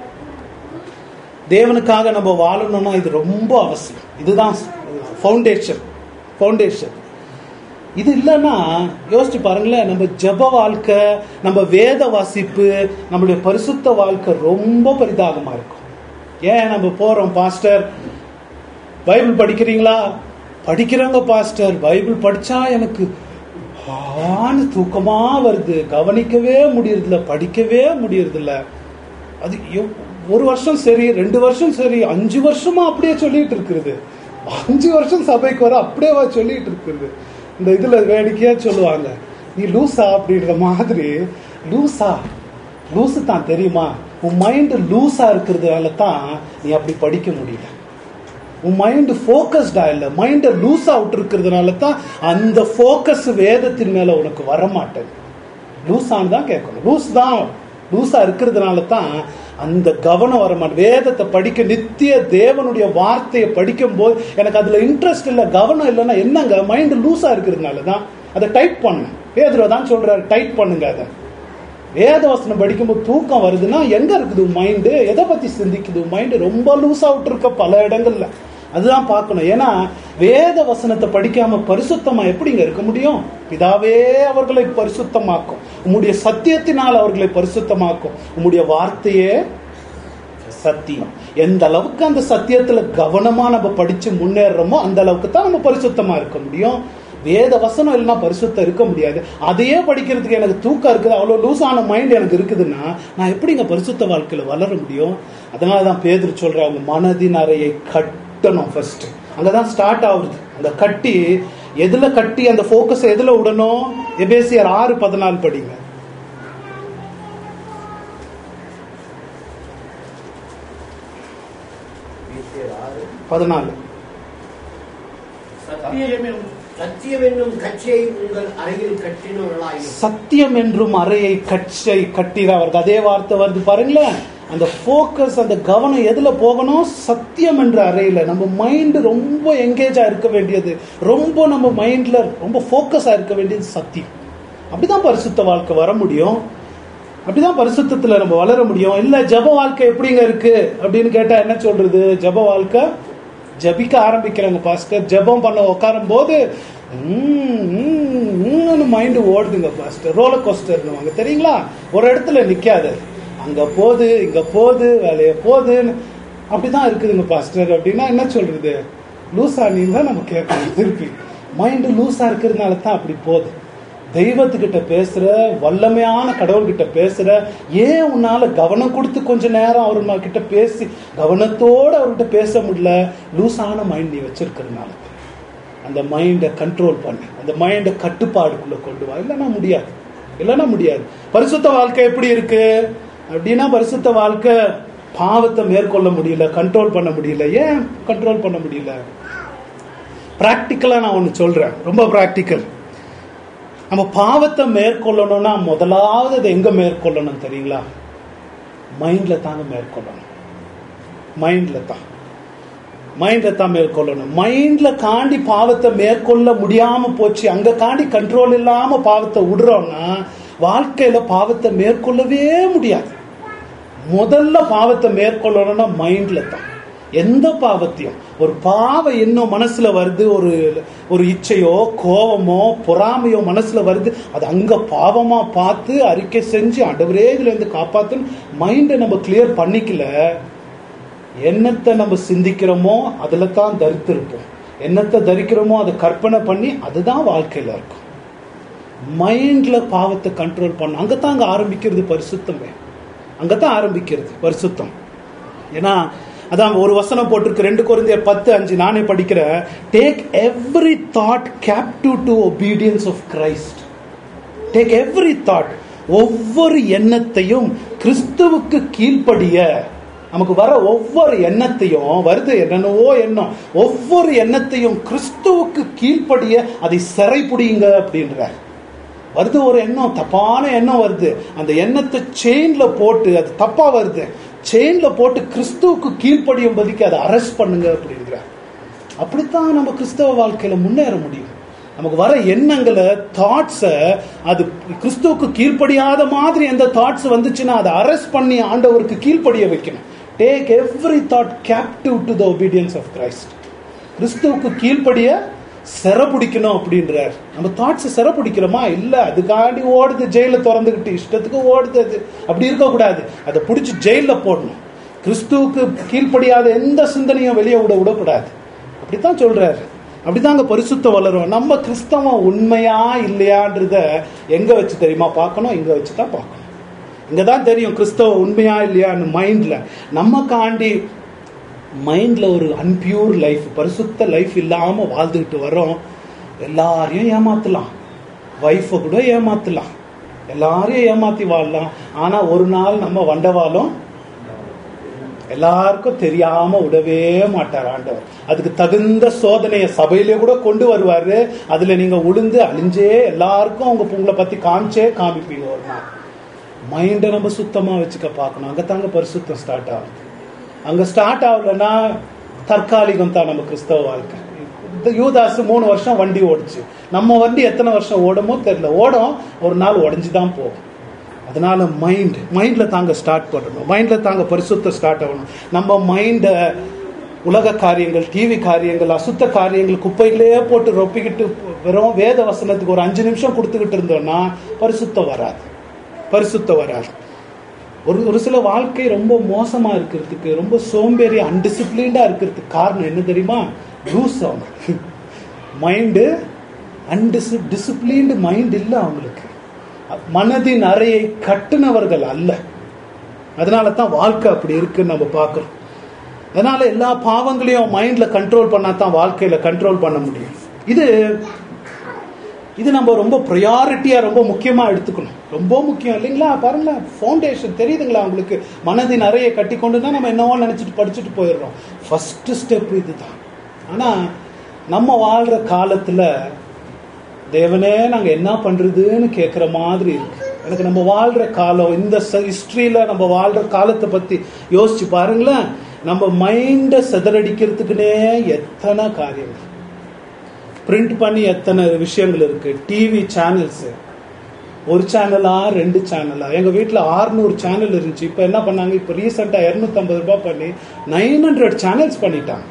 தேவனுக்காக நம்ம வாழணும்னா இது ரொம்ப அவசியம் இதுதான் ஃபவுண்டேஷன் ஃபவுண்டேஷன் இது இல்லைன்னா யோசிச்சு பாருங்களேன் நம்ம ஜப வாழ்க்கை நம்ம வேத வாசிப்பு நம்மளுடைய பரிசுத்த வாழ்க்கை ரொம்ப பரிதாகமா இருக்கும் ஏன் நம்ம போறோம் பாஸ்டர் பைபிள் படிக்கிறீங்களா படிக்கிறவங்க பாஸ்டர் பைபிள் படிச்சா எனக்கு ஆன்னு தூக்கமா வருது கவனிக்கவே முடியறதில்ல படிக்கவே முடியறதில்ல அது எவ்- ஒரு வருஷம் சரி ரெண்டு வருஷம் சரி அஞ்சு வருஷமா அப்படியே சொல்லிட்டு இருக்குது அஞ்சு வருஷம் சபைக்கு வர அப்படியே சொல்லிட்டு இருக்குது இந்த இதுல வேடிக்கையா சொல்லுவாங்க நீ லூசா அப்படின்ற மாதிரி லூசா லூசு தான் தெரியுமா உன் மைண்ட் லூசா இருக்கிறதுனால தான் நீ அப்படி படிக்க முடியல உன் மைண்ட் ஃபோக்கஸ்டா இல்ல மைண்ட லூஸ் அவுட் இருக்கிறதுனால தான் அந்த ஃபோக்கஸ் வேதத்தின் மேல உனக்கு வர மாட்டேங்குது லூஸான்னு தான் கேட்கணும் லூஸ் தான் லூஸா இருக்கிறதுனால தான் அந்த கவனம் வர மாட்டேன் வேதத்தை படிக்க நித்திய தேவனுடைய வார்த்தையை படிக்கும் போது எனக்கு அதுல இன்ட்ரெஸ்ட் இல்லை கவனம் இல்லைன்னா என்னங்க மைண்ட் லூஸா இருக்கிறதுனால தான் அதை டைப் பண்ணணும் பேதுருவ தான் சொல்றாரு டைப் பண்ணுங்க அதை வேதவசனம் படிக்கும்போது தூக்கம் வருதுன்னா எங்க இருக்குது மைண்டு எதை பத்தி சிந்திக்குது மைண்டு ரொம்ப லூஸ் அவுட் இருக்க பல இடங்கள்ல அதுதான் பார்க்கணும் ஏன்னா வேத வசனத்தை படிக்காம பரிசுத்தமா எப்படிங்க இருக்க முடியும் பிதாவே அவர்களை பரிசுத்தமாக்கும் உம்முடைய சத்தியத்தினால் அவர்களை பரிசுத்தமாக்கும் உம்முடைய வார்த்தையே சத்தியம் எந்த அளவுக்கு அந்த சத்தியத்துல கவனமா நம்ம படிச்சு முன்னேறோமோ அந்த அளவுக்கு தான் நம்ம பரிசுத்தமா இருக்க முடியும் வேத வசனம் இல்லைன்னா பரிசுத்தம் இருக்க முடியாது அதையே படிக்கிறதுக்கு எனக்கு தூக்கம் இருக்குது அவ்வளோ லூஸான மைண்ட் எனக்கு இருக்குதுன்னா நான் எப்படிங்க பரிசுத்த வாழ்க்கையில வளர முடியும் அதனால தான் பேதர் சொல்றேன் அவங்க மனதின் அறையை கட்டணும் ஃபர்ஸ்ட் அங்கதான் ஸ்டார்ட் ஆகுது அந்த கட்டி எதுல கட்டி அந்த ஃபோக்கஸ் எதுல விடணும் எபேசியர் ஆறு பதினாலு படிங்க எபேசியர் ஆறு. பதினாலு சத்தியம் சத்தியம் என்னும் கச்சையை உங்கள் அறையில் கட்டினவர்களாயும் சத்தியம் என்றும் அறையை கட்சை கட்டிறவர்கள் அதே வார்த்தை வருது பாருங்களேன் அந்த ஃபோக்கஸ் அந்த கவனம் எதுல போகணும் சத்தியம் என்ற அறையில நம்ம மைண்ட் ரொம்ப எங்கேஜா இருக்க வேண்டியது ரொம்ப நம்ம மைண்ட்ல ரொம்ப ஃபோக்கஸா இருக்க வேண்டியது சத்தியம் அப்படிதான் பரிசுத்த வாழ்க்கை வர முடியும் அப்படிதான் பரிசுத்தத்துல நம்ம வளர முடியும் இல்ல ஜப வாழ்க்கை எப்படிங்க இருக்கு அப்படின்னு கேட்டா என்ன சொல்றது ஜப வாழ்க்கை ஜபிக்க ஆரம்பிக்கிறாங்க பாஸ்டர் ஜெபம் பண்ண உட்காரும் போது மைண்டு ஓடுதுங்க பாஸ்டர் ரோலர் கோஸ்டர்னுவாங்க தெரியுங்களா ஒரு இடத்துல நிக்காது அங்க போகுது இங்க போகுது வேலைய போகுதுன்னு அப்படிதான் இருக்குதுங்க பாஸ்டர் அப்படின்னா என்ன சொல்றது லூசா நீ தான் நம்ம கேட்கணும் திருப்பி மைண்டு லூசா இருக்கிறதுனால தான் அப்படி போகுது தெய்வத்துக்கிட்ட பேசுற வல்லமையான கடவுள்கிட்ட பேசுற ஏன் உன்னால கவனம் கொடுத்து கொஞ்ச நேரம் அவர் கிட்ட பேசி கவனத்தோட அவர்கிட்ட பேச முடியல லூசான மைண்ட் நீ வச்சிருக்கிறதுனால அந்த மைண்டை கண்ட்ரோல் பண்ணு அந்த மைண்டை கட்டுப்பாடுக்குள்ள கொண்டு வா இல்லைன்னா முடியாது இல்லைன்னா முடியாது பரிசுத்த வாழ்க்கை எப்படி இருக்கு அப்படின்னா பரிசுத்த வாழ்க்கை பாவத்தை மேற்கொள்ள முடியல கண்ட்ரோல் பண்ண முடியல ஏன் கண்ட்ரோல் பண்ண முடியல பிராக்டிக்கலா நான் ஒன்று சொல்றேன் ரொம்ப பிராக்டிக்கல் நம்ம பாவத்தை மேற்கொள்ளணும்னா முதலாவது அதை எங்க மேற்கொள்ளணும் தெரியுங்களா மைண்ட்ல தாங்க மேற்கொள்ளணும் மைண்ட்ல தான் மைண்ட்ல தான் மேற்கொள்ளணும் மைண்ட்ல காண்டி பாவத்தை மேற்கொள்ள முடியாம போச்சு அங்க காண்டி கண்ட்ரோல் இல்லாம பாவத்தை விடுறோம்னா வாழ்க்கையில பாவத்தை மேற்கொள்ளவே முடியாது முதல்ல பாவத்தை மேற்கொள்ளணும்னா மைண்ட்ல தான் எந்த பாவத்தையும் ஒரு பாவ எண்ணம் மனசுல வருது ஒரு ஒரு இச்சையோ கோபமோ பொறாமையோ மனசுல வருது அது அங்க பாவமா பார்த்து அறிக்கை செஞ்சு ஆண்டவரே இதுல இருந்து காப்பாத்துன்னு மைண்டை நம்ம கிளியர் பண்ணிக்கல என்னத்தை நம்ம சிந்திக்கிறோமோ அதுல தான் தரித்திருப்போம் என்னத்தை தரிக்கிறோமோ அதை கற்பனை பண்ணி அதுதான் வாழ்க்கையில இருக்கும் மைண்ட்ல பாவத்தை கண்ட்ரோல் பண்ண அங்கதான் அங்க ஆரம்பிக்கிறது பரிசுத்தமே அங்கதான் ஆரம்பிக்கிறது பரிசுத்தம் ஏன்னா அதான் ஒரு வசனம் போட்டிருக்கு ரெண்டு குறைந்த பத்து அஞ்சு நானே படிக்கிறேன் take every thought captive to obedience of Christ take every thought ஒவ்வொரு எண்ணத்தையும் கிறிஸ்துவுக்கு கீழ்ப்படிய நமக்கு வர ஒவ்வொரு எண்ணத்தையும் வருது என்னென்னவோ எண்ணம் ஒவ்வொரு எண்ணத்தையும் கிறிஸ்துவுக்கு கீழ்ப்படிய அதை சிறைப்பிடிங்க அப்படின்றார் வருது ஒரு எண்ணம் தப்பான எண்ணம் வருது அந்த எண்ணத்தை செயின்ல போட்டு அது தப்பா வருது செயின்ல போட்டு கிறிஸ்துவுக்கு கீழ்ப்படியும் பதிக்கு அதை அரெஸ்ட் பண்ணுங்க அப்படிங்கிறார் அப்படித்தான் நம்ம கிறிஸ்தவ வாழ்க்கையில முன்னேற முடியும் நமக்கு வர எண்ணங்களை தாட்ஸை அது கிறிஸ்துவுக்கு கீழ்ப்படியாத மாதிரி எந்த தாட்ஸ் வந்துச்சுன்னா அதை அரெஸ்ட் பண்ணி ஆண்டவருக்கு கீழ்ப்படிய வைக்கணும் take every thought captive to the obedience of Christ கிறிஸ்துவுக்கு கீழ்ப்படிய சிறப்பிடிக்கணும் அப்படின்றார் நம்ம தாட்ஸ் சிறப்பிடிக்கிறோமா இல்ல அதுக்காண்டி ஓடுது ஜெயில திறந்துகிட்டு இஷ்டத்துக்கு ஓடுது அது அப்படி இருக்கக்கூடாது அதை பிடிச்சி ஜெயில போடணும் கிறிஸ்துவுக்கு கீழ்ப்படியாத எந்த சிந்தனையும் வெளியே விட விடக்கூடாது அப்படித்தான் சொல்றாரு அப்படிதாங்க பரிசுத்த வளரும் நம்ம கிறிஸ்தவம் உண்மையா இல்லையான்றத எங்க வச்சு தெரியுமா பார்க்கணும் இங்க வச்சு தான் பார்க்கணும் இங்கதான் தெரியும் கிறிஸ்தவ உண்மையா இல்லையான்னு மைண்ட்ல நம்ம காண்டி மைண்ட்ல ஒரு அன்பியூர் லைஃப் பரிசுத்த லைஃப் இல்லாம வாழ்ந்துகிட்டு வரோம் எல்லாரையும் ஏமாத்தலாம் வைஃபை கூட ஏமாத்தலாம் எல்லாரையும் ஏமாத்தி வாழலாம் ஆனா ஒரு நாள் நம்ம வண்டவாளம் எல்லாருக்கும் தெரியாம விடவே மாட்டார் ஆண்டவர் அதுக்கு தகுந்த சோதனையை சபையிலே கூட கொண்டு வருவாரு அதுல நீங்க உளுந்து அழிஞ்சே எல்லாருக்கும் உங்க உங்களை பத்தி காமிச்சே காமிப்பீங்க ஒரு நாள் மைண்டை நம்ம சுத்தமா வச்சுக்க பார்க்கணும் அங்க தாங்க பரிசுத்தம் ஸ்டார்ட் ஆகுது அங்க ஸ்டார்ட் ஆகலன்னா தற்காலிகம் தான் நம்ம கிறிஸ்தவ வாழ்க்கை இந்த யூதாஸ் மூணு வருஷம் வண்டி ஓடிச்சு நம்ம வண்டி எத்தனை வருஷம் ஓடுமோ தெரியல ஓடும் ஒரு நாள் உடஞ்சி தான் போகும் அதனால மைண்ட் மைண்ட்ல தாங்க ஸ்டார்ட் பண்ணணும் மைண்ட்ல தாங்க பரிசுத்த ஸ்டார்ட் ஆகணும் நம்ம மைண்டை உலக காரியங்கள் டிவி காரியங்கள் அசுத்த காரியங்கள் குப்பைகளே போட்டு ரொப்பிக்கிட்டு வெறும் வேத வசனத்துக்கு ஒரு அஞ்சு நிமிஷம் கொடுத்துக்கிட்டு இருந்தோம்னா பரிசுத்தம் வராது பரிசுத்தம் வராது ஒரு ஒரு சில வாழ்க்கை ரொம்ப மோசமா இருக்கிறதுக்கு ரொம்ப சோம்பேறி அன்டிசிப்ளின்டா இருக்கிறதுக்கு காரணம் என்ன தெரியுமா லூஸ் அவங்க மைண்டு அன்டிசி டிசிப்ளின்டு மைண்ட் இல்லை அவங்களுக்கு மனதின் அறையை கட்டுனவர்கள் அல்ல அதனால தான் வாழ்க்கை அப்படி இருக்குன்னு நம்ம பார்க்கிறோம் அதனால எல்லா பாவங்களையும் மைண்ட்ல கண்ட்ரோல் பண்ணா தான் வாழ்க்கையில கண்ட்ரோல் பண்ண முடியும் இது இது நம்ம ரொம்ப ப்ரையாரிட்டியா ரொம்ப முக்கியமா எடுத்துக்கணும் ரொம்ப முக்கியம் இல்லைங்களா பாருங்களேன் ஃபவுண்டேஷன் தெரியுதுங்களா உங்களுக்கு மனதின் அறையை கட்டி கொண்டு தான் நம்ம என்னவோ நினைச்சிட்டு படிச்சுட்டு போயிடுறோம் ஃபர்ஸ்ட் ஸ்டெப் இதுதான் ஆனா நம்ம வாழ்ற காலத்துல தேவனே நாங்க என்ன பண்றதுன்னு கேட்குற மாதிரி இருக்கு எனக்கு நம்ம வாழ்ற காலம் இந்த ஹிஸ்டரியில நம்ம வாழ்ற காலத்தை பத்தி யோசிச்சு பாருங்களேன் நம்ம மைண்டை சிதறடிக்கிறதுக்குனே எத்தனை காரியங்கள் பிரிண்ட் பண்ணி எத்தனை விஷயங்கள் இருக்கு டிவி சேனல்ஸ் ஒரு சேனலா ரெண்டு சேனலா எங்க வீட்ல 600 சேனல் இருந்துச்சு இப்ப என்ன பண்ணாங்க இப்ப ரீசெண்டா 250 ரூபாய் பண்ணி நைன் ஹண்ட்ரட் சேனல்ஸ் பண்ணிட்டாங்க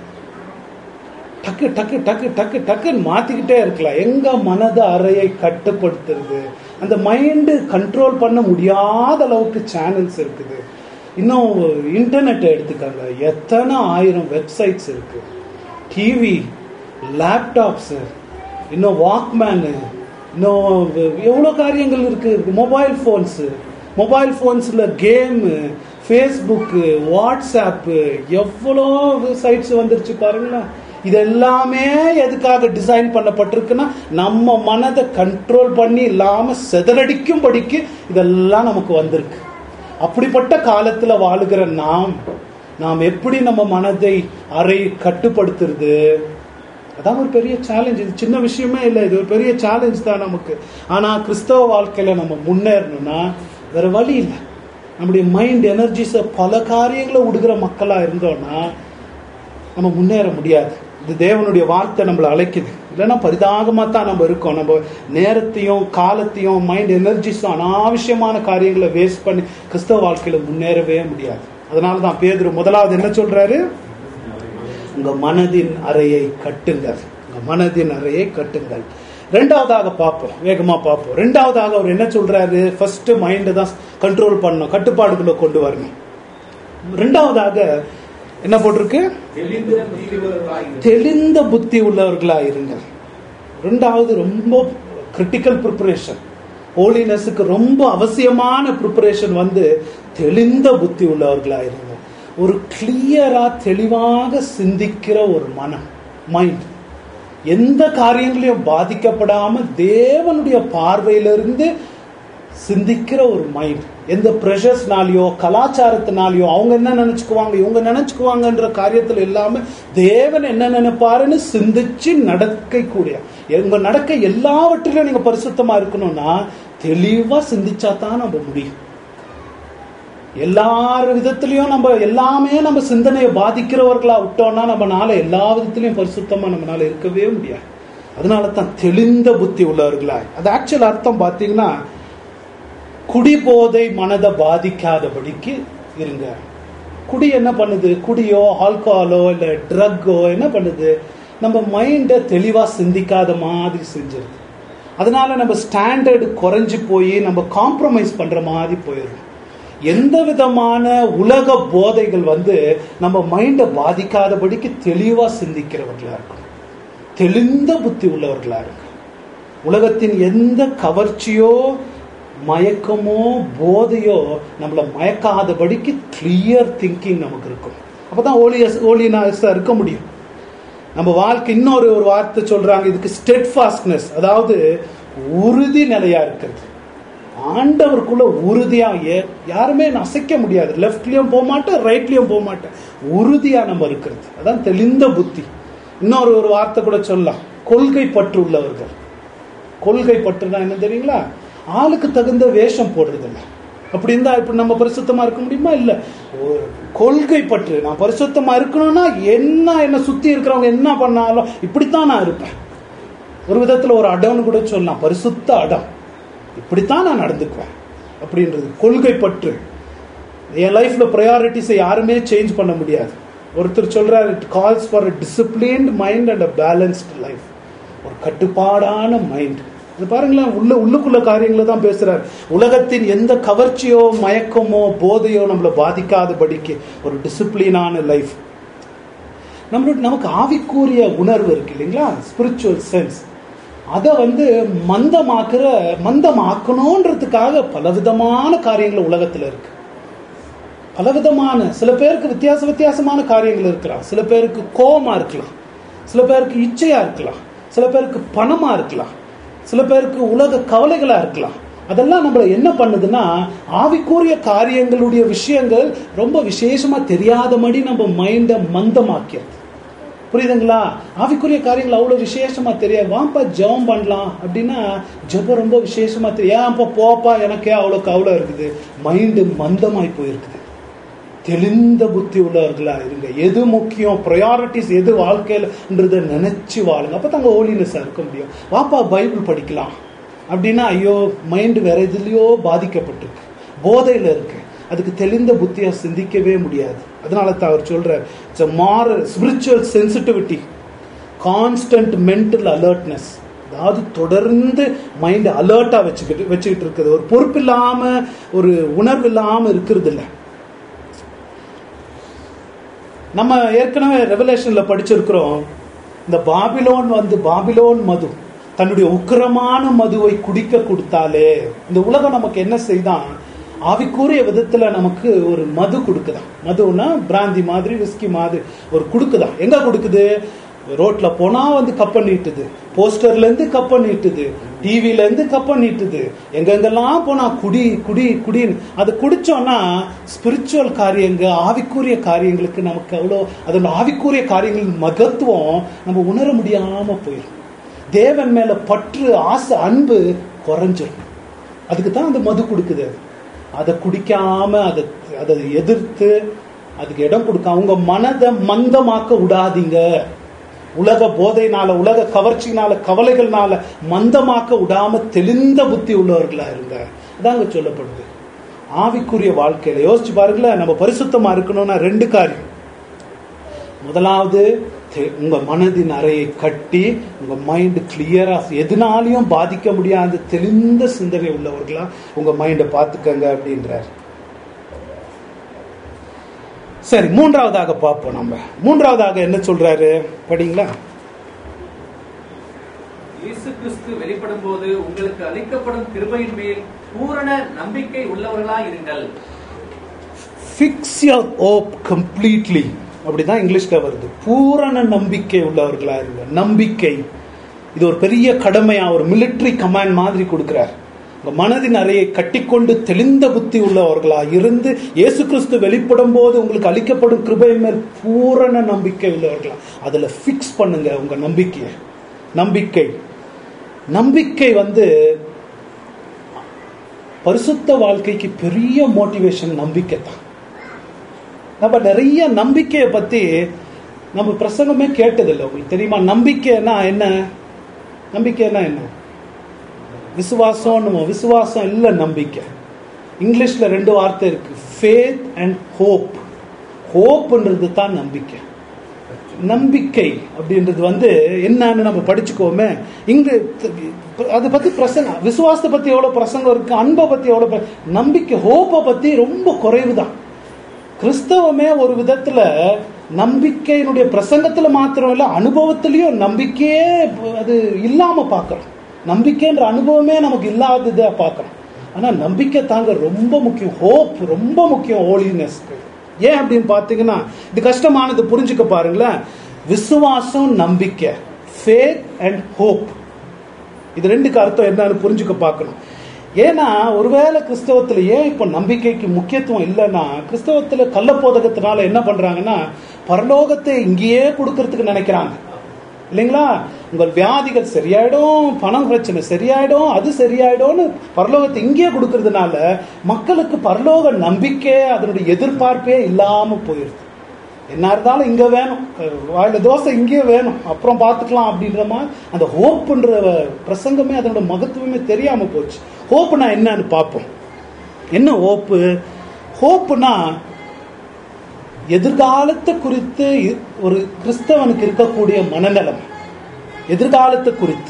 டக்கு டக்கு டக்கு டக்கு டக்குன்னு மாத்திக்கிட்டே இருக்கலாம் எங்க மனது அறையை கட்டுப்படுத்துறது அந்த மைண்டு கண்ட்ரோல் பண்ண முடியாத அளவுக்கு சேனல்ஸ் இருக்குது இன்னும் இன்டர்நெட் எடுத்துக்கங்க எத்தனை ஆயிரம் வெப்சைட்ஸ் இருக்கு டிவி லேப்டாப்ஸ் இன்னும் வாக்மேனு இன்னும் எவ்வளோ காரியங்கள் இருக்கு மொபைல் ஃபோன்ஸு மொபைல் ஃபோன்ஸில் கேமு ஃபேஸ்புக்கு வாட்ஸ்அப்பு எவ்வளோ சைட்ஸ் வந்துருச்சு பாருங்களேன் இது எல்லாமே எதுக்காக டிசைன் பண்ணப்பட்டிருக்குன்னா நம்ம மனதை கண்ட்ரோல் பண்ணி இல்லாம செதறடிக்கும்படிக்கு இதெல்லாம் நமக்கு வந்திருக்கு அப்படிப்பட்ட காலத்துல வாழுகிற நாம் நாம் எப்படி நம்ம மனதை அறை கட்டுப்படுத்துறது அதான் ஒரு பெரிய சேலஞ்ச் இது சின்ன விஷயமே இல்லை இது ஒரு பெரிய சேலஞ்ச் தான் நமக்கு ஆனா கிறிஸ்தவ வாழ்க்கையில நம்ம முன்னேறணும்னா வேற வழி இல்லை நம்முடைய மைண்ட் எனர்ஜிஸை பல காரியங்களை விடுகிற மக்களா இருந்தோம்னா நம்ம முன்னேற முடியாது இது தேவனுடைய வார்த்தை நம்மளை அழைக்குது இல்லைன்னா பரிதாகமாக தான் நம்ம இருக்கோம் நம்ம நேரத்தையும் காலத்தையும் மைண்ட் எனர்ஜிஸும் அனாவசியமான காரியங்களை வேஸ்ட் பண்ணி கிறிஸ்தவ வாழ்க்கையில முன்னேறவே முடியாது அதனால தான் பேதுரு முதலாவது என்ன சொல்றாரு உங்க மனதின் அறையை கட்டுங்கள் உங்க மனதின் அறையை கட்டுங்கள் ரெண்டாவதாக பார்ப்போம் வேகமா பார்ப்போம் ரெண்டாவதாக அவர் என்ன சொல்றாரு ஃபர்ஸ்ட் மைண்டை தான் கண்ட்ரோல் பண்ணணும் கட்டுப்பாடுகளை கொண்டு வரணும் ரெண்டாவதாக என்ன போட்டிருக்கு தெளிந்த புத்தியுள்ளவர்களாய் இரு. தெளிந்த புத்தி உள்ளவர்களா இருங்கள் ரெண்டாவது ரொம்ப கிரிட்டிக்கல் ப்ரிப்பரேஷன் ஹோலினஸுக்கு ரொம்ப அவசியமான ப்ரிப்பரேஷன் வந்து தெளிந்த புத்தி உள்ளவர்களா இருங்க ஒரு கிளியரா தெளிவாக சிந்திக்கிற ஒரு மனம் மைண்ட் எந்த காரியங்களையும் பாதிக்கப்படாம தேவனுடைய பார்வையிலிருந்து சிந்திக்கிற ஒரு மைண்ட் எந்த ப்ரெஷர்ஸ்னாலயோ கலாச்சாரத்தினாலயோ அவங்க என்ன நினைச்சுக்குவாங்க இவங்க நினைச்சுக்குவாங்கன்ற காரியத்துல இல்லாம தேவன் என்ன நினைப்பாருன்னு சிந்திச்சு நடக்கை கூடிய உங்க நடக்கை எல்லாவற்றிலும் நீங்க பரிசுத்தமா இருக்கணும்னா தெளிவா சிந்திச்சா தான் நம்ம முடியும் எல்லா விதத்திலையும் நம்ம எல்லாமே நம்ம சிந்தனையை பாதிக்கிறவர்களா விட்டோம்னா நம்மனால எல்லா விதத்திலையும் பரிசுத்தமா நம்மனால இருக்கவே முடியாது அதனால தான் தெளிந்த புத்தி உள்ளவர்களா அது ஆக்சுவல் அர்த்தம் பார்த்தீங்கன்னா குடிபோதை மனதை பாதிக்காதபடிக்கு இருங்க குடி என்ன பண்ணுது குடியோ ஆல்கஹாலோ இல்லை ட்ரக்கோ என்ன பண்ணுது நம்ம மைண்டை தெளிவாக சிந்திக்காத மாதிரி செஞ்சிருது அதனால நம்ம ஸ்டாண்டர்டு குறைஞ்சு போய் நம்ம காம்ப்ரமைஸ் பண்ற மாதிரி போயிடும் எந்த விதமான உலக போதைகள் வந்து நம்ம மைண்டை பாதிக்காதபடிக்கு தெளிவா சிந்திக்கிறவர்களா இருக்கும் தெளிந்த புத்தி உள்ளவர்களா இருக்கும் உலகத்தின் எந்த கவர்ச்சியோ மயக்கமோ போதையோ நம்மளை மயக்காதபடிக்கு கிளியர் திங்கிங் நமக்கு இருக்கும் அப்பதான் ஓலியஸ் ஓலினாஸா இருக்க முடியும் நம்ம வாழ்க்கை இன்னொரு ஒரு வார்த்தை சொல்றாங்க இதுக்கு ஸ்டெட்ஃபாஸ்ட்னஸ் அதாவது உறுதி நிலையா இருக்கிறது ஆண்டவருக்குள்ள உறுதியா ஏ- யாருமே அசைக்க முடியாது லெஃப்ட்லயும் போக மாட்டேன் ரைட்லயும் போக மாட்டேன் உறுதியா நம்ம இருக்கிறது அதான் தெளிந்த புத்தி இன்னொரு ஒரு வார்த்தை கூட சொல்லலாம் கொள்கை பற்று உள்ளவர்கள் கொள்கை பற்றுனா என்ன தெரியுங்களா ஆளுக்கு தகுந்த வேஷம் போடுறது இல்ல அப்படி இருந்தா இப்ப நம்ம பரிசுத்தமா இருக்க முடியுமா இல்ல ஒரு கொள்கை பற்று நான் பரிசுத்தமா இருக்கணும்னா என்ன என்ன சுத்தி இருக்கிறவங்க என்ன பண்ணாலும் இப்படித்தான் நான் இருப்பேன் ஒரு விதத்துல ஒரு அடம்னு கூட சொல்லலாம் பரிசுத்த அடம் இப்படித்தான் நான் நடந்துக்குவேன் அப்படின்றது கொள்கை பற்று என் லைஃப்ல ப்ரையாரிட்டிஸை யாருமே சேஞ்ச் பண்ண முடியாது ஒருத்தர் சொல்றாரு it calls for disciplined mind and a balanced life ஒரு கட்டுப்பாடான மைண்ட் இது பாருங்களேன் உள்ள உள்ளுக்குள்ள காரியங்களை தான் பேசுறாரு உலகத்தின் எந்த கவர்ச்சியோ மயக்கமோ போதையோ நம்மளை பாதிக்காதபடிக்கு ஒரு டிசிப்ளினான லைஃப் நம்மளோட நமக்கு ஆவிக்கூறிய உணர்வு இருக்கு இல்லைங்களா ஸ்பிரிச்சுவல் சென்ஸ் அதை வந்து மந்தமாக்குற மந்தமாக்கணுன்றதுக்காக பலவிதமான காரியங்கள் உலகத்துல இருக்கு பலவிதமான சில பேருக்கு வித்தியாச வித்தியாசமான காரியங்கள் இருக்கலாம் சில பேருக்கு கோபமா இருக்கலாம் சில பேருக்கு இச்சையா இருக்கலாம் சில பேருக்கு பணமா இருக்கலாம் சில பேருக்கு உலக கவலைகளா இருக்கலாம் அதெல்லாம் நம்மளை என்ன பண்ணுதுன்னா ஆவிக்குரிய காரியங்களுடைய விஷயங்கள் ரொம்ப விசேஷமா தெரியாதபடி நம்ம மைண்டை மந்தமாக்கிறது புரியுதுங்களா ஆவிக்குரிய காரியங்கள் அவ்வளவு விசேஷமா தெரியாது வாப்பா ஜெபம் பண்ணலாம் அப்படின்னா ஜெபம் ரொம்ப விசேஷமா தெரியும் ஏன்ப்பா போப்பா எனக்கே அவ்வளோ கவலை இருக்குது மைண்டு மந்தமாய் போயிருக்குது தெளிந்த புத்தி உள்ளவர்களா இருங்க எது முக்கியம் ப்ரையாரிட்டிஸ் எது வாழ்க்கையிலன்றதை நினைச்சு வாழுங்க அப்போ தாங்க ஹோலினஸாக இருக்க முடியும் வாப்பா பைபிள் படிக்கலாம் அப்படின்னா ஐயோ மைண்டு வேற எதுலையோ பாதிக்கப்பட்டிருக்கு போதையில் இருக்கு அதுக்கு தெளிந்த புத்தியை சிந்திக்கவே முடியாது அதனால தான் அவர் சொல்றார் இட்ஸ் மாற spiritual sensitivity constant mental alertness அதாவது தொடர்ந்து மைண்ட் அலர்ட்டா வச்சுக்கிட்டு வச்சுக்கிட்டு இருக்குது ஒரு பொறுப்பு இல்லாம ஒரு உணர்வு இல்லாம இருக்கிறது இல்லை நம்ம ஏற்கனவே ரெவலேஷன்ல படிச்சிருக்கிறோம் இந்த பாபிலோன் வந்து பாபிலோன் மது தன்னுடைய உக்கிரமான மதுவை குடிக்க கொடுத்தாலே இந்த உலகம் நமக்கு என்ன செய்தான் ஆவிக்குரிய விதத்துல நமக்கு ஒரு மது கொடுக்குதான் மதுன்னா பிராந்தி மாதிரி விஸ்கி மாதிரி ஒரு கொடுக்குதான் எங்க கொடுக்குது ரோட்ல போனா வந்து கப்ப நீட்டுது போஸ்டர்ல இருந்து கப்ப நீட்டுது டிவில இருந்து கப்ப நீட்டுது எங்கெங்கெல்லாம் போனா குடி குடி குடின்னு அது குடிச்சோம்னா ஸ்பிரிச்சுவல் காரியங்க ஆவிக்குரிய காரியங்களுக்கு நமக்கு அவ்வளோ அதோட ஆவிக்குரிய காரியங்களின் மகத்துவம் நம்ம உணர முடியாம போயிடும் தேவன் மேல பற்று ஆசை அன்பு குறைஞ்சிரும் அதுக்கு தான் அந்த மது கொடுக்குது அது அதை குடிக்காம அதை அதை எதிர்த்து அதுக்கு இடம் கொடுக்க உங்க மனதை மந்தமாக்க விடாதீங்க உலக போதையினால உலக கவர்ச்சினால கவலைகள்னால மந்தமாக்க விடாம தெளிந்த புத்தி உள்ளவர்களா இருங்க அதாங்க சொல்லப்படுது ஆவிக்குரிய வாழ்க்கையில யோசிச்சு பாருங்களேன் நம்ம பரிசுத்தமா இருக்கணும்னா ரெண்டு காரியம் முதலாவது தெ- உங்க மனதின் அறையை கட்டி உங்க மைண்ட் கிளியரா எதுனாலையும் பாதிக்க முடியாத தெளிந்த சிந்தனை உள்ளவர்களா உங்க மைண்டை பார்த்துக்கங்க அப்படின்றார் சரி மூன்றாவதாக பார்ப்போம் நம்ம மூன்றாவதாக என்ன சொல்றாரு படிங்களா இயேசு கிறிஸ்து வெளிப்படும் போது உங்களுக்கு அளிக்கப்படும் கிருபையின் மேல் பூரண நம்பிக்கை உள்ளவர்களாய் இருங்கள் ஃபிக்ஸ் யோர் ஓப் கம்ப்ளீட்லி அப்படிதான் இங்கிலீஷ்ல வருது பூரண நம்பிக்கை உள்ளவர்களா இருங்க நம்பிக்கை இது ஒரு பெரிய கடமையா ஒரு military கமாண்ட் மாதிரி கொடுக்கிறார் உங்க மனதின் அறையை கட்டிக்கொண்டு தெளிந்த புத்தி உள்ளவர்களா இருந்து இயேசு கிறிஸ்து வெளிப்படும் போது உங்களுக்கு அளிக்கப்படும் கிருபை மேல் பூரண நம்பிக்கை உள்ளவர்களா அதுல ஃபிக்ஸ் பண்ணுங்க உங்க நம்பிக்கையை நம்பிக்கை நம்பிக்கை வந்து பரிசுத்த வாழ்க்கைக்கு பெரிய மோட்டிவேஷன் நம்பிக்கை தான் நம்ம நிறைய நம்பிக்கையை பத்தி நம்ம பிரசங்கமே கேட்டதில்லை உங்களுக்கு தெரியுமா நம்பிக்கைன்னா என்ன நம்பிக்கைன்னா என்ன விசுவாசம் விசுவாசம் இல்லை நம்பிக்கை இங்கிலீஷ்ல ரெண்டு வார்த்தை இருக்கு ஃபேத் அண்ட் ஹோப் ஹோப்ன்றது தான் நம்பிக்கை நம்பிக்கை அப்படின்றது வந்து என்னன்னு நம்ம படிச்சுக்கோமே இங்க அதை பத்தி பிரசங்க விசுவாசத்தை பத்தி எவ்வளவு பிரசங்கம் இருக்கு அன்பை பத்தி எவ்வளவு பிர- நம்பிக்கை ஹோப்பை பத்தி ரொம்ப குறைவு தான் கிறிஸ்தவமே ஒரு விதத்துல நம்பிக்கையினுடைய பிரசங்கத்துல மாத்திரம் இல்ல அனுபவத்திலயும் நம்பிக்கையே அது இல்லாம பார்க்கறோம் நம்பிக்கைன்ற அனுபவமே நமக்கு இல்லாததை பார்க்கறோம் ஆனா நம்பிக்கை தாங்க ரொம்ப முக்கியம் ஹோப் ரொம்ப முக்கியம் ஹோலினஸ்க்கு ஏன் அப்படின்னு பார்த்தீங்கன்னா இது கஷ்டமானது புரிஞ்சுக்க பாருங்களேன் விசுவாசம் நம்பிக்கை ஃபேத் அண்ட் ஹோப் இது ரெண்டுக்கு அர்த்தம் என்னன்னு புரிஞ்சுக்க பார்க்கணும் ஏன்னா ஒருவேளை கிறிஸ்தவத்துல ஏன் இப்ப நம்பிக்கைக்கு முக்கியத்துவம் இல்லைன்னா கிறிஸ்தவத்துல கள்ள போதகத்தினால என்ன பண்றாங்கன்னா பரலோகத்தை இங்கேயே கொடுக்கறதுக்கு நினைக்கிறாங்க இல்லைங்களா உங்கள் வியாதிகள் சரியாயிடும் பணம் பிரச்சனை சரியாயிடும் அது சரியாயிடும்னு பரலோகத்தை இங்கேயே கொடுக்கறதுனால மக்களுக்கு பரலோக நம்பிக்கை அதனுடைய எதிர்பார்ப்பே இல்லாம போயிருது என்ன இருந்தாலும் இங்க வேணும் வாயில தோசை இங்கேயே வேணும் அப்புறம் பார்த்துக்கலாம் அப்படின்ற மாதிரி அந்த ஹோப்புன்ற பிரசங்கமே அதனோட மகத்துவமே தெரியாம போச்சு ஹோப்புனா என்னன்னு பார்ப்போம் என்ன ஹோப்பு ஹோப்புனா எதிர்காலத்தை குறித்து ஒரு கிறிஸ்தவனுக்கு இருக்கக்கூடிய மனநலம் எதிர்காலத்தை குறித்து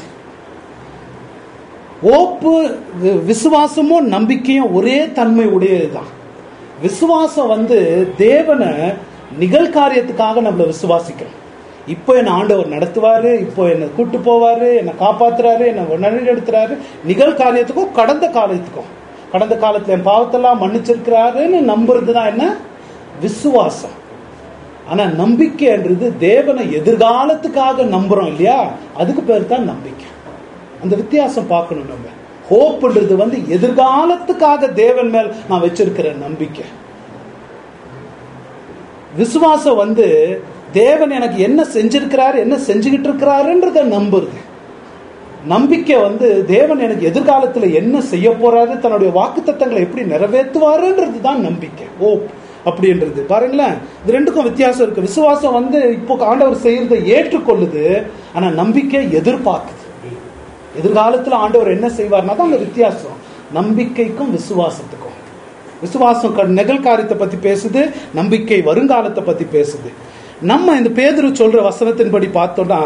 ஓப்பு வி- விசுவாசமும் நம்பிக்கையும் ஒரே தன்மை உடையதுதான் விசுவாசம் வந்து தேவனை நிகழ்காரியத்துக்காக நம்மளை விசுவாசிக்கிறோம் இப்போ என்ன ஆண்டவர் நடத்துவாரு இப்போ என்னை கூட்டு போவாரு என்னை காப்பாத்துறாரு என்னை நடத்துறாரு நிகழ்காரியத்துக்கும் கடந்த காலத்துக்கும் கடந்த காலத்துல என் பாவத்தெல்லாம் மன்னிச்சிருக்கிறாருன்னு நம்புறது தான் என்ன விசுவாசம் ஆனா நம்பிக்கைன்றது தேவனை எதிர்காலத்துக்காக நம்புறோம் இல்லையா அதுக்கு பேர் தான் நம்பிக்கை அந்த வித்தியாசம் பார்க்கணும் நம்ம ஹோப்ன்றது வந்து எதிர்காலத்துக்காக தேவன் மேல் நான் வச்சிருக்கிற நம்பிக்கை விசுவாசம் வந்து தேவன் எனக்கு என்ன செஞ்சிருக்கிறாரு என்ன செஞ்சுக்கிட்டு இருக்கிறாருன்றத நம்புறது நம்பிக்கை வந்து தேவன் எனக்கு எதிர்காலத்துல என்ன செய்ய போறாரு தன்னுடைய வாக்குத்தத்தங்களை எப்படி நிறைவேற்றுவாருன்றது தான் நம்பிக்கை ஓ அப்படின்றது பாருங்களேன் இது ரெண்டுக்கும் வித்தியாசம் இருக்கு விசுவாசம் வந்து இப்போ ஆண்டவர் செய்யறதை ஏற்றுக்கொள்ளுது ஆனா நம்பிக்கை எதிர்பார்க்குது எதிர்காலத்துல ஆண்டவர் என்ன செய்வார்னா தான் அந்த வித்தியாசம் நம்பிக்கைக்கும் விசுவாசத்துக்கும் விசுவாசம் க- நிகழ்காரியத்தை பத்தி பேசுது நம்பிக்கை வருங்காலத்தை பத்தி பேசுது நம்ம இந்த பேதுரு சொல்ற வசனத்தின்படி பார்த்தோம்னா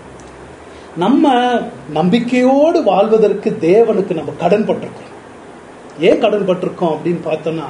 நம்ம நம்பிக்கையோடு வாழ்வதற்கு தேவனுக்கு நம்ம கடன் பட்டிருக்கோம் ஏன் கடன் பட்டிருக்கோம் அப்படின்னு பார்த்தோம்னா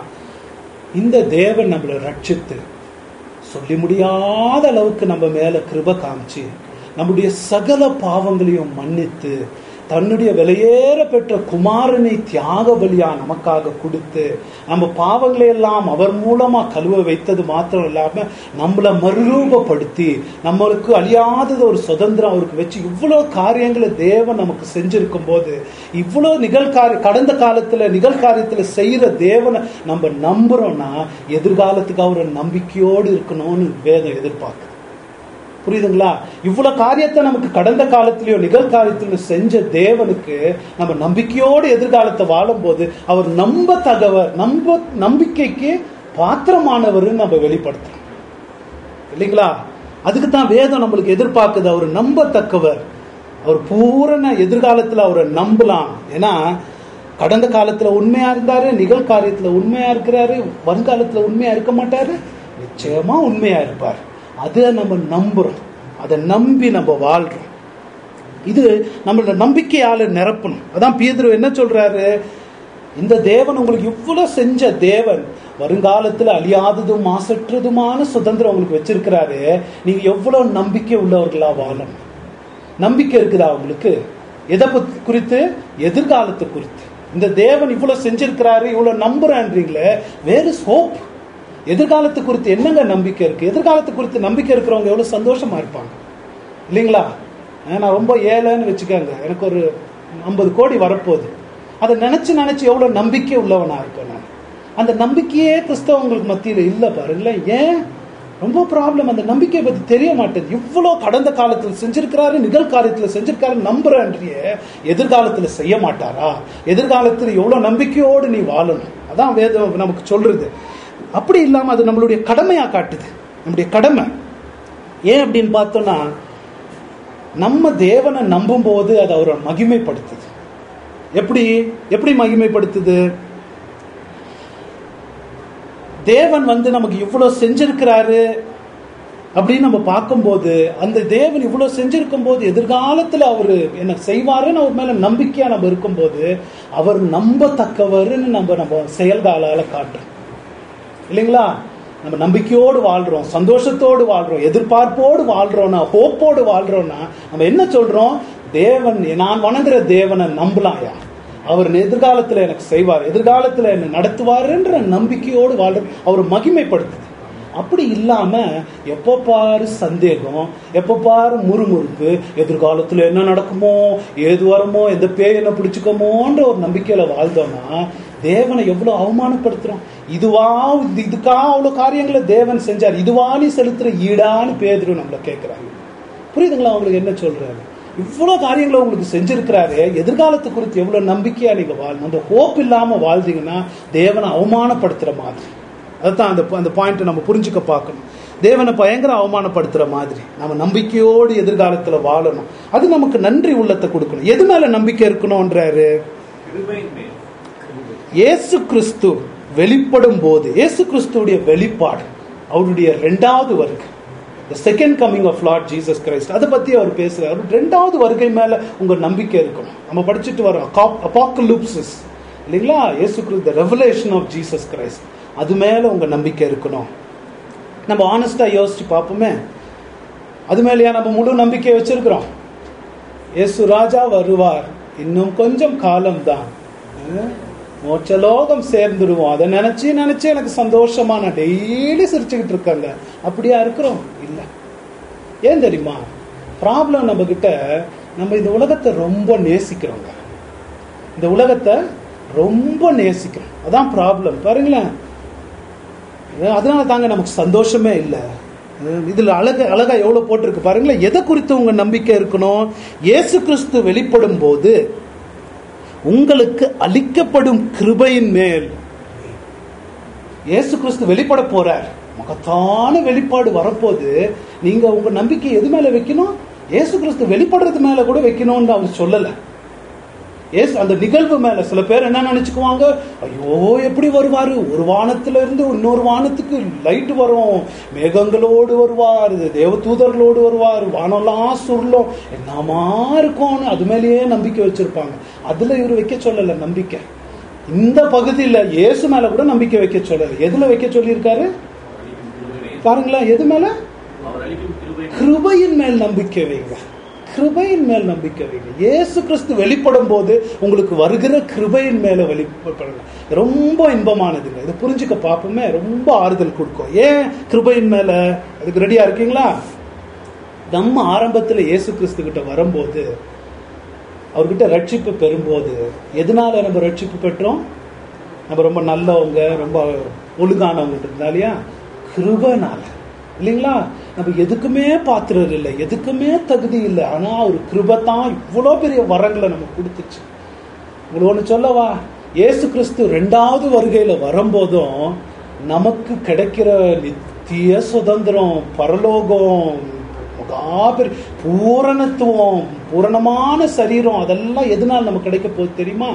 இந்த தேவன் நம்மளை ரட்சித்து சொல்லி முடியாத அளவுக்கு நம்ம மேல கிருப காமிச்சு நம்முடைய சகல பாவங்களையும் மன்னித்து தன்னுடைய விலையேற பெற்ற குமாரனை தியாக பலியா நமக்காக கொடுத்து நம்ம பாவங்களை எல்லாம் அவர் மூலமா கழுவ வைத்தது மாத்திரம் இல்லாம நம்மளை மறுரூபப்படுத்தி நம்மளுக்கு அழியாதது ஒரு சுதந்திரம் அவருக்கு வச்சு இவ்வளவு காரியங்களை தேவன் நமக்கு செஞ்சிருக்கும் போது இவ்வளவு நிகழ்காரிய கடந்த காலத்துல நிகழ்காரியத்துல செய்யற தேவனை நம்ம நம்புறோம்னா எதிர்காலத்துக்கு அவரை நம்பிக்கையோடு இருக்கணும்னு வேதம் எதிர்பார்க்குது புரியுதுங்களா இவ்வளவு காரியத்தை நமக்கு கடந்த காலத்திலயோ நிகழ்காலத்திலயோ செஞ்ச தேவனுக்கு நம்ம நம்பிக்கையோடு எதிர்காலத்தை வாழும்போது அவர் நம்ப தகவர் நம்ப நம்பிக்கைக்கு பாத்திரமானவர்னு நம்ம வெளிப்படுத்துறோம் இல்லைங்களா அதுக்கு தான் வேதம் நம்மளுக்கு எதிர்பார்க்குது அவர் நம்பத்தக்கவர் அவர் பூரண எதிர்காலத்துல அவரை நம்பலாம் ஏன்னா கடந்த காலத்துல உண்மையா இருந்தாரு நிகழ்காரியத்துல உண்மையா இருக்கிறாரு வருங்காலத்துல உண்மையா இருக்க மாட்டாரு நிச்சயமா உண்மையா இருப்பார் அதை நம்ம நம்புறோம் அதை நம்பி நம்ம வாழ்றோம் இது நம்மளோட நம்பிக்கையால நிரப்பணும் அதான் பேதுரு என்ன சொல்றாரு இந்த தேவன் உங்களுக்கு இவ்வளவு செஞ்ச தேவன் வருங்காலத்துல அழியாததும் மாசற்றதுமான சுதந்திரம் உங்களுக்கு வச்சிருக்கிறாரு நீங்க எவ்வளவு நம்பிக்கை உள்ளவர்களா வாழணும் நம்பிக்கை இருக்குதா உங்களுக்கு எதை பத்தி- குறித்து எதிர்காலத்தை குறித்து இந்த தேவன் இவ்வளவு செஞ்சிருக்கிறாரு இவ்வளவு நம்புறேன்றீங்களே வேறு ஹோப் எதிர்காலத்து குறித்து என்னங்க நம்பிக்கை இருக்கு எதிர்காலத்து குறித்து நம்பிக்கை இருக்கிறவங்க எவ்வளவு சந்தோஷமா இருப்பாங்க இல்லைங்களா அஹ் நான் ரொம்ப ஏழைன்னு வச்சுக்கோங்க எனக்கு ஒரு ஐம்பது கோடி வரப்போகுது அதை நினைச்சு நினைச்சு எவ்வளவு நம்பிக்கை உள்ளவனா இருக்கேன் நான் அந்த நம்பிக்கையே கிறிஸ்தவங்களுக்கு மத்தியில இல்ல பாருங்களேன் ஏன் ரொம்ப ப்ராப்ளம் அந்த நம்பிக்கையை பத்தி தெரிய மாட்டேது இவ்வளோ கடந்த காலத்துல செஞ்சிருக்கிறாரு நிகழ்காலத்துல செஞ்சிருக்காரு நம்புறன்றிய எதிர்காலத்துல செய்ய மாட்டாரா எதிர்காலத்துல எவ்வளவு நம்பிக்கையோடு நீ வாழணும் அதான் வேதம் நமக்கு சொல்றது அப்படி இல்லாம அது நம்மளுடைய கடமையா காட்டுது நம்முடைய கடமை ஏன் அப்படின்னு பார்த்தோம்னா நம்ம தேவனை நம்பும் போது அது அவரை மகிமைப்படுத்துது எப்படி எப்படி மகிமைப்படுத்துது தேவன் வந்து நமக்கு இவ்வளவு செஞ்சிருக்கிறாரு அப்படின்னு நம்ம பார்க்கும்போது அந்த தேவன் இவ்வளவு செஞ்சிருக்கும் போது எதிர்காலத்துல அவரு என்ன செய்வாருன்னு அவர் மேல நம்பிக்கையா நம்ம இருக்கும்போது அவர் நம்பத்தக்கவர்னு நம்ம நம்ம செயல்காலால காட்டுறோம் இல்லைங்களா நம்ம நம்பிக்கையோடு வாழ்றோம் சந்தோஷத்தோடு வாழ்றோம் எதிர்பார்ப்போடு வாழ்றோம்னா ஹோப்போடு வாழ்றோம்னா நம்ம என்ன சொல்றோம் தேவன் நான் வணங்குற தேவனை நம்பலாம்யா அவர் எதிர்காலத்துல எனக்கு செய்வார் எதிர்காலத்துல என்னை நடத்துவாருன்ற நம்பிக்கையோடு வாழ்ற அவர் மகிமைப்படுத்துது அப்படி இல்லாம எப்போ பாரு சந்தேகம் எப்போ பாரு முறுமுறுப்பு எதிர்காலத்துல என்ன நடக்குமோ ஏது வருமோ எந்த பேய் என்ன பிடிச்சுக்கோமோன்ற ஒரு நம்பிக்கையில வாழ்ந்தோம்னா தேவனை எவ்வளவு அவமானப்படுத்துறோம் இதுவா இது- இதுக்கா அவ்வளவு காரியங்களை தேவன் செஞ்சார் இதுவா நீ செலுத்துற ஈடான்னு பேதுரு நம்மள கேட்கிறாங்க புரியுதுங்களா உங்களுக்கு என்ன சொல்றாரு இவ்வளவு காரியங்களை உங்களுக்கு செஞ்சிருக்கிறாரு எதிர்காலத்து குறித்து எவ்வளவு நம்பிக்கையா நீங்க வாழணும் அந்த ஹோப் இல்லாம வாழ்ந்தீங்கன்னா தேவனை அவமானப்படுத்துற மாதிரி அதுதான் அந்த அந்த பாயிண்ட் நம்ம புரிஞ்சுக்க பார்க்கணும் தேவனை பயங்கர அவமானப்படுத்துற மாதிரி நம்ம நம்பிக்கையோடு எதிர்காலத்துல வாழணும் அது நமக்கு நன்றி உள்ளத்தை கொடுக்கணும் எது மேல நம்பிக்கை இருக்கணும்ன்றாரு கிருபையின் மேல் இயேசு கிறிஸ்து வெளிப்படும் போது இயேசு கிறிஸ்துடைய வெளிப்பாடு அவருடைய ரெண்டாவது வருகை the second coming of Lord Jesus Christ அதை பத்தி அவர் பேசுறாரு அவர் ரெண்டாவது வருகை மேல உங்க நம்பிக்கை இருக்கணும் நம்ம படிச்சுட்டு வரோம் அப்பாக்கலூப்சிஸ் இல்லைங்களா இயேசு கிறிஸ்து ரெவலேஷன் ஆஃப் ஜீசஸ் கிரைஸ்ட் அது மேல உங்க நம்பிக்கை இருக்கணும் நம்ம ஆனஸ்டா யோசிச்சு பார்ப்போமே அது மேலயா நம்ம முழு நம்பிக்கை வச்சிருக்கிறோம் இயேசு ராஜா வருவார் இன்னும் கொஞ்சம் காலம்தான் அஹ், மோட்சலோகம் சேர்ந்துருவோம் அதை நினைச்சு நினைச்சு எனக்கு சந்தோஷமா நான் டெய்லி சிரிச்சுக்கிட்டு இருக்கேங்க அப்படியா இருக்கிறோம் இல்ல ஏன் தெரியுமா ப்ராப்ளம் நம்ம கிட்ட நம்ம இந்த உலகத்தை ரொம்ப நேசிக்கிறோங்க இந்த உலகத்தை ரொம்ப நேசிக்கிறோம் அதான் ப்ராப்ளம் பாருங்களேன் அதனால தாங்க நமக்கு சந்தோஷமே இல்லை அஹ் இதுல அழக அழகா எவ்வளவு போட்டிருக்கு பாருங்களேன் எதை குறித்து உங்க நம்பிக்கை இருக்கணும் இயேசு கிறிஸ்து வெளிப்படும் போது உங்களுக்கு அளிக்கப்படும் கிருபையின் மேல் இயேசு கிறிஸ்து வெளிப்பட போறார் மகத்தான வெளிப்பாடு வரப்போது நீங்க உங்க நம்பிக்கை எது மேல வைக்கணும் இயேசு கிறிஸ்து வெளிப்படுறது மேல கூட வைக்கணும்னு அவர் சொல்லல ஏசு அந்த நிகழ்வு மேல சில பேர் என்ன நினைச்சுக்குவாங்க ஐயோ எப்படி வருவாரு ஒரு வானத்துல இருந்து இன்னொரு வானத்துக்கு லைட் வரும் மேகங்களோடு வருவார் தேவ தூதர்களோடு வருவார் வானம்லாம் சுருளும் என்னமா இருக்கும்னு அது மேலேயே நம்பிக்கை வச்சிருப்பாங்க அதுல இவர் வைக்க சொல்லல நம்பிக்கை இந்த பகுதியில இயேசு மேல கூட நம்பிக்கை வைக்க சொல்லல எதுல வைக்க சொல்லியிருக்காரு பாருங்களேன் எது மேல அவர் அளிக்கும் கிருபை கிருபையின் மேல் நம்பிக்கை வைங்க கிருபையின் மேல் நம்பிக்கை வைங்க இயேசு கிறிஸ்து வெளிப்படும் போது உங்களுக்கு வருகிற கிருபையின் மேல வெளிப்படணும் ரொம்ப இன்பமானதுங்க இது புரிஞ்சுக்க பார்ப்போமே ரொம்ப ஆறுதல் கொடுக்கும் ஏன் கிருபையின் மேல அதுக்கு ரெடியா இருக்கீங்களா நம்ம ஆரம்பத்துல இயேசு கிறிஸ்து கிட்ட வரும்போது அவர்கிட்ட ரட்சிப்பு பெறும்போது எதனால நம்ம ரட்சிப்பு பெற்றோம் நம்ம ரொம்ப நல்லவங்க ரொம்ப ஒழுங்கானவங்க இருந்தா இல்லையா கிருபனால இல்லைங்களா நம்ம எதுக்குமே பாத்திரர் இல்லை எதுக்குமே தகுதி இல்லை ஆனா ஒரு கிருபை தான் இவ்வளோ பெரிய வரங்களை நம்ம கொடுத்துச்சு உங்களுக்கு ஒன்று சொல்லவா இயேசு கிறிஸ்து ரெண்டாவது வருகையில வரும்போதும் நமக்கு கிடைக்கிற நித்திய சுதந்திரம் பரலோகம் மகாபெரிய பூரணத்துவம் பூரணமான சரீரம் அதெல்லாம் எதனால் நமக்கு கிடைக்க போகுது தெரியுமா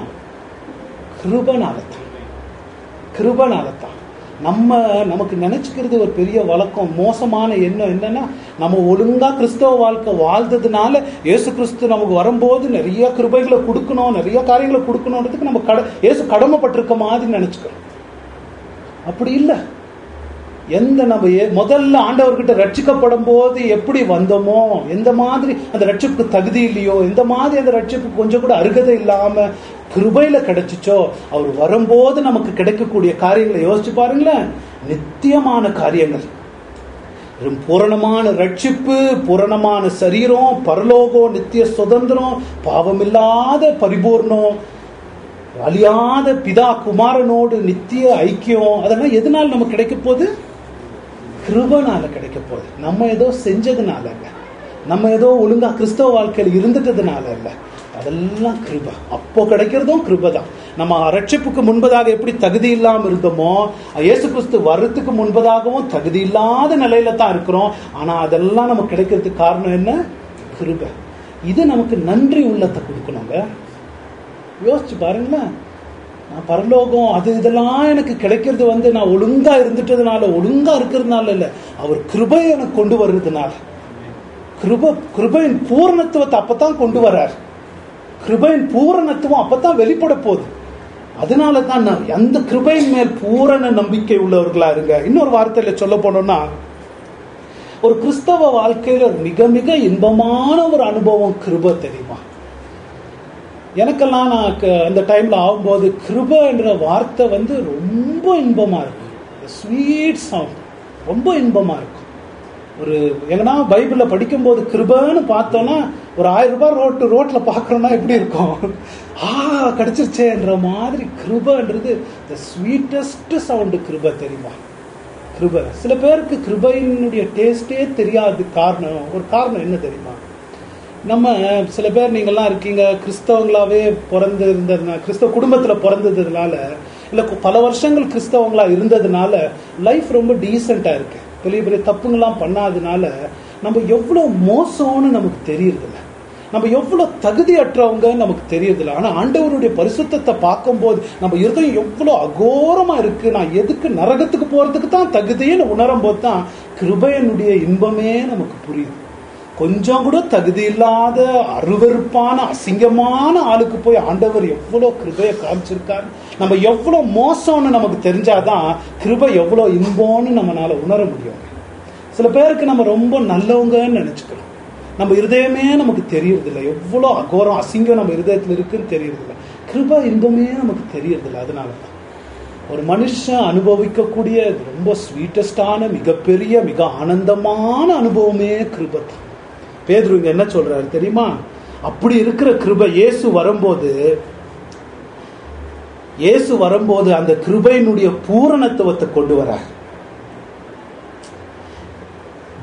கிருபனால தான் கிருபனால தான் நம்ம நமக்கு நினைச்சுக்கிறது ஒரு பெரிய வழக்கம் மோசமான எண்ணம் என்னன்னா நம்ம ஒழுங்கா கிறிஸ்தவ வாழ்க்கை வாழ்ந்ததுனால இயேசு கிறிஸ்து நமக்கு வரும்போது நிறைய கிருபைகளை கொடுக்கணும் நிறைய காரியங்களை கொடுக்கணுன்றதுக்கு நம்ம கட இயேசு கடமைப்பட்டிருக்க மாதிரி நினைச்சுக்கிறோம் அப்படி இல்லை எந்த நம்ம ஏ- முதல்ல ஆண்டவர்கிட்ட ரட்சிக்கப்படும் போது எப்படி வந்தோமோ எந்த மாதிரி அந்த ரட்சிப்புக்கு தகுதி இல்லையோ எந்த மாதிரி அந்த ரட்சிப்புக்கு கொஞ்சம் கூட அருகதை இல்லாம கிருபையில கிடைச்சிச்சோ அவர் வரும்போது நமக்கு கிடைக்கக்கூடிய காரியங்களை யோசிச்சு பாருங்களேன் நித்தியமான காரியங்கள் வெறும் பூரணமான ரட்சிப்பு பூரணமான சரீரம் பரலோகம் நித்திய சுதந்திரம் பாவமில்லாத பரிபூர்ணம் அழியாத பிதா குமாரனோடு நித்திய ஐக்கியம் அதெல்லாம் எதனால் நமக்கு கிடைக்க போகுது கிருபனால கிடைக்க போகுது நம்ம ஏதோ செஞ்சதுனால இல்ல நம்ம ஏதோ ஒழுங்கா கிறிஸ்தவ வாழ்க்கையில் இருந்துட்டதுனால இல்ல அதெல்லாம் கிருப அப்போ கிடைக்கிறதும் கிருப தான் நம்ம ரட்சிப்புக்கு முன்பதாக எப்படி தகுதி இல்லாம இருந்தோமோ இயேசு கிறிஸ்து வர்றதுக்கு முன்பதாகவும் தகுதி இல்லாத நிலையில தான் இருக்கிறோம் ஆனா அதெல்லாம் நமக்கு கிடைக்கிறதுக்கு காரணம் என்ன கிருப இது நமக்கு நன்றி உள்ளத்தை கொடுக்கணுங்க யோசிச்சு பாருங்களேன் நான் பரலோகம் அது இதெல்லாம் எனக்கு கிடைக்கிறது வந்து நான் ஒழுங்கா இருந்துட்டதுனால ஒழுங்கா இருக்கிறதுனால இல்ல அவர் கிருபை எனக்கு கொண்டு வர்றதுனால கிருப கிருபையின் பூரணத்துவத்தை அப்பதான் கொண்டு வர்றார் கிருபையின் பூரணத்துவம் அப்பதான் வெளிப்பட போகுது அதனால தான் நான் அந்த கிருபையின் மேல் பூரண நம்பிக்கை உள்ளவர்களா இருங்க இன்னொரு வார்த்தையில சொல்ல போனோம்னா ஒரு கிறிஸ்தவ வாழ்க்கையில மிக மிக இன்பமான ஒரு அனுபவம் கிருப தெரியுமா எனக்கெல்லாம் நான் க- அந்த டைம்ல ஆகும்போது கிருபன்ற வார்த்தை வந்து ரொம்ப இன்பமா இருக்கும் ஸ்வீட் சவுண்ட் ரொம்ப இன்பமா இருக்கும் ஒரு எங்கன்னா பைபிள்ல படிக்கும்போது கிருபன்னு பார்த்தோம்னா ஒரு ஆயிரம் ரூபாய் ரோட்டு ரோட்ல பாக்குறோம்னா எப்படி இருக்கும் ஆ கிடைச்சிருச்சேன்ற மாதிரி கிருபன்றது த ஸ்வீட்டஸ்ட் சவுண்டு கிருப தெரியுமா கிருப சில பேருக்கு கிருபையினுடைய டேஸ்டே தெரியாது காரணம் ஒரு காரணம் என்ன தெரியுமா நம்ம சில பேர் நீங்கள்லாம் இருக்கீங்க கிறிஸ்தவங்களாவே பிறந்து இருந்ததுனால கிறிஸ்தவ குடும்பத்தில் பிறந்ததுனால இல்லை பல வருஷங்கள் கிறிஸ்தவங்களா இருந்ததுனால லைஃப் ரொம்ப டீசெண்டாக இருக்கு பெரிய பெரிய தப்புங்கள்லாம் பண்ணாதனால நம்ம எவ்வளோ மோசம்னு நமக்கு தெரியறதில்ல நம்ம எவ்வளோ தகுதியற்றவங்க நமக்கு தெரியறதில்ல ஆனால் ஆண்டவருடைய பரிசுத்தத்தை பார்க்கும்போது நம்ம இருதயம் எவ்வளோ அகோரமாக இருக்கு நான் எதுக்கு நரகத்துக்கு போகிறதுக்கு தான் தகுதின்னு உணரும் போது தான் கிருபையனுடைய இன்பமே நமக்கு புரியுது கொஞ்சம் கூட தகுதி இல்லாத அருவருப்பான அசிங்கமான ஆளுக்கு போய் ஆண்டவர் எவ்வளவு கிருபையை காமிச்சிருக்காரு நம்ம எவ்வளவு மோசம்னு நமக்கு தெரிஞ்சாதான் கிருபை எவ்வளவு இன்பம்னு நம்மளால உணர முடியும் சில பேருக்கு நம்ம ரொம்ப நல்லவங்கன்னு நினைச்சுக்கிறோம் நம்ம இருதயமே நமக்கு தெரியறதில்ல எவ்வளோ அகோரம் அசிங்கம் நம்ம இருதயத்தில் இருக்குன்னு தெரியறதில்ல கிருபை இன்பமே நமக்கு தெரியறதில்ல அதனால தான் ஒரு மனுஷன் அனுபவிக்கக்கூடிய ரொம்ப ஸ்வீட்டஸ்டான மிகப்பெரிய மிக ஆனந்தமான அனுபவமே கிருபை தான் பேதுரு இங்க என்ன சொல்றாரு தெரியுமா அப்படி இருக்கிற கிருபை இயேசு வரும்போது இயேசு வரும்போது அந்த கிருபையினுடைய பூரணத்துவத்தை கொண்டு வரார்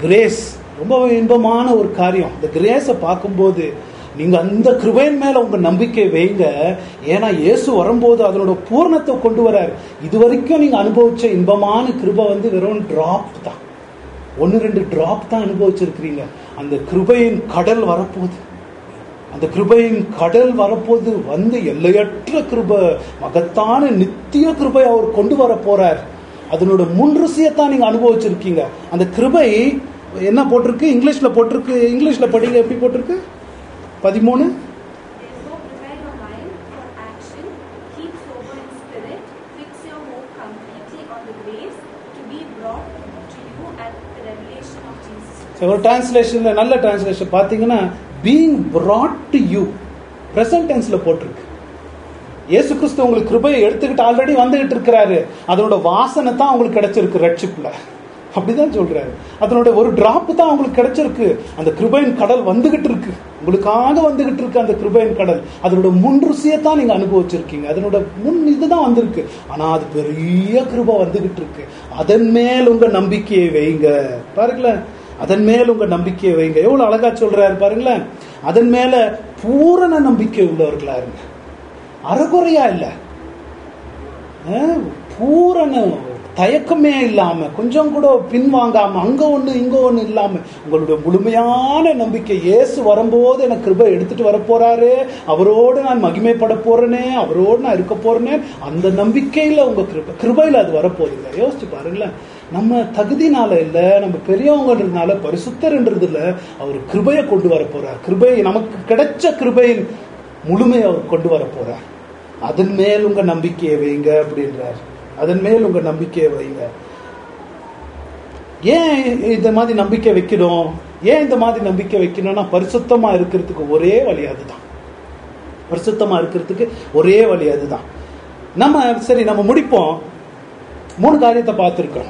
கிரேஸ் ரொம்ப இன்பமான ஒரு காரியம் இந்த கிரேஸை பார்க்கும்போது நீங்க அந்த கிருபையின் மேல உங்க நம்பிக்கை வைங்க ஏன்னா இயேசு வரும்போது அதனோட பூரணத்தை கொண்டு வரார் இது வரைக்கும் நீங்க அனுபவிச்ச இன்பமான கிருபை வந்து வெறும் டிராப் தான் ஒன்று ரெண்டு டிராப் தான் அனுபவிச்சிருக்கிறீங்க அந்த கிருபையின் கடல் வரப்போகுது அந்த கிருபையின் கடல் வரப்போது வந்து எல்லையற்ற கிருபை மகத்தான நித்திய கிருபை அவர் கொண்டு வர போறார் அதனோட முன் ருசியத்தான் நீங்க அனுபவிச்சிருக்கீங்க அந்த கிருபை என்ன போட்டிருக்கு இங்கிலீஷ்ல போட்டிருக்கு இங்கிலீஷ்ல படிங்க எப்படி போட்டிருக்கு பதிமூணு Therefore, prepare your mind for action, keep sober in spirit, fix your hope completely on the grace to be brought to you at the revelation of Jesus Christ. So, ஒரு டிரான்ஸ்லேஷன்ல நல்ல டிரான்ஸ்லேஷன் பார்த்தீங்கன்னா being brought to you present டென்ஸ்ல போட்டிருக்கு இயேசு கிறிஸ்து உங்களுக்கு கிருபையை எடுத்துக்கிட்டு already வந்துகிட்டு இருக்கிறாரு அதனோட வாசனை தான் உங்களுக்கு கிடைச்சிருக்கு ரட்சிப்புல அப்படிதான் சொல்றாரு அதனோட ஒரு டிராப் தான் உங்களுக்கு கிடைச்சிருக்கு அந்த கிருபையின் கடல் வந்துகிட்டு இருக்கு உங்களுக்காக வந்துகிட்டு இருக்கு அந்த கிருபையின் கடல் அதனோட முன் ருசியை தான் நீங்க அனுபவிச்சிருக்கீங்க அதனோட முன் இதுதான் வந்திருக்கு ஆனா அது பெரிய கிருபை வந்துகிட்டு இருக்கு அதன் மேல் உங்க நம்பிக்கையை வைங்க பாருங்களேன் அதன் மேல் உங்க நம்பிக்கையை வைங்க எவ்வளவு அழகா சொல்றாரு பாருங்களேன் அதன் மேல பூரண நம்பிக்கை உள்ளவர்களா இருங்க அறகுறையா இல்ல அஹ், பூரண தயக்கமே இல்லாம கொஞ்சம் கூட பின்வாங்காம அங்க ஒண்ணு இங்க ஒண்ணு இல்லாம உங்களுடைய முழுமையான நம்பிக்கை இயேசு வரும்போது எனக்கு கிருபை எடுத்துட்டு வர போறாரு அவரோடு நான் மகிமைப்பட போறேனே அவரோடு நான் இருக்க போறேனே அந்த நம்பிக்கையில உங்க கிருபை கிருபையில அது வரப்போகுதுங்க யோசிச்சு பாருங்களேன் நம்ம தகுதினால இல்ல நம்ம பெரியவங்கன்றதுனால பரிசுத்தர்ன்றது இல்ல அவர் கிருபையை கொண்டு வர போறார் கிருபை நமக்கு கிடைச்ச கிருபையின் முழுமையை அவர் கொண்டு வர போறார் அதன் மேல் உங்க நம்பிக்கையை வைங்க அப்படின்றார் அதன் மேல் உங்க நம்பிக்கையை வைங்க ஏன் இந்த மாதிரி நம்பிக்கை வைக்கணும் ஏன் இந்த மாதிரி நம்பிக்கை வைக்கணும்னா பரிசுத்தமா இருக்கிறதுக்கு ஒரே வழி அதுதான் பரிசுத்தமா இருக்கிறதுக்கு ஒரே வழி அதுதான் நம்ம சரி நம்ம முடிப்போம் மூணு காரியத்தை பார்த்துருக்கோம்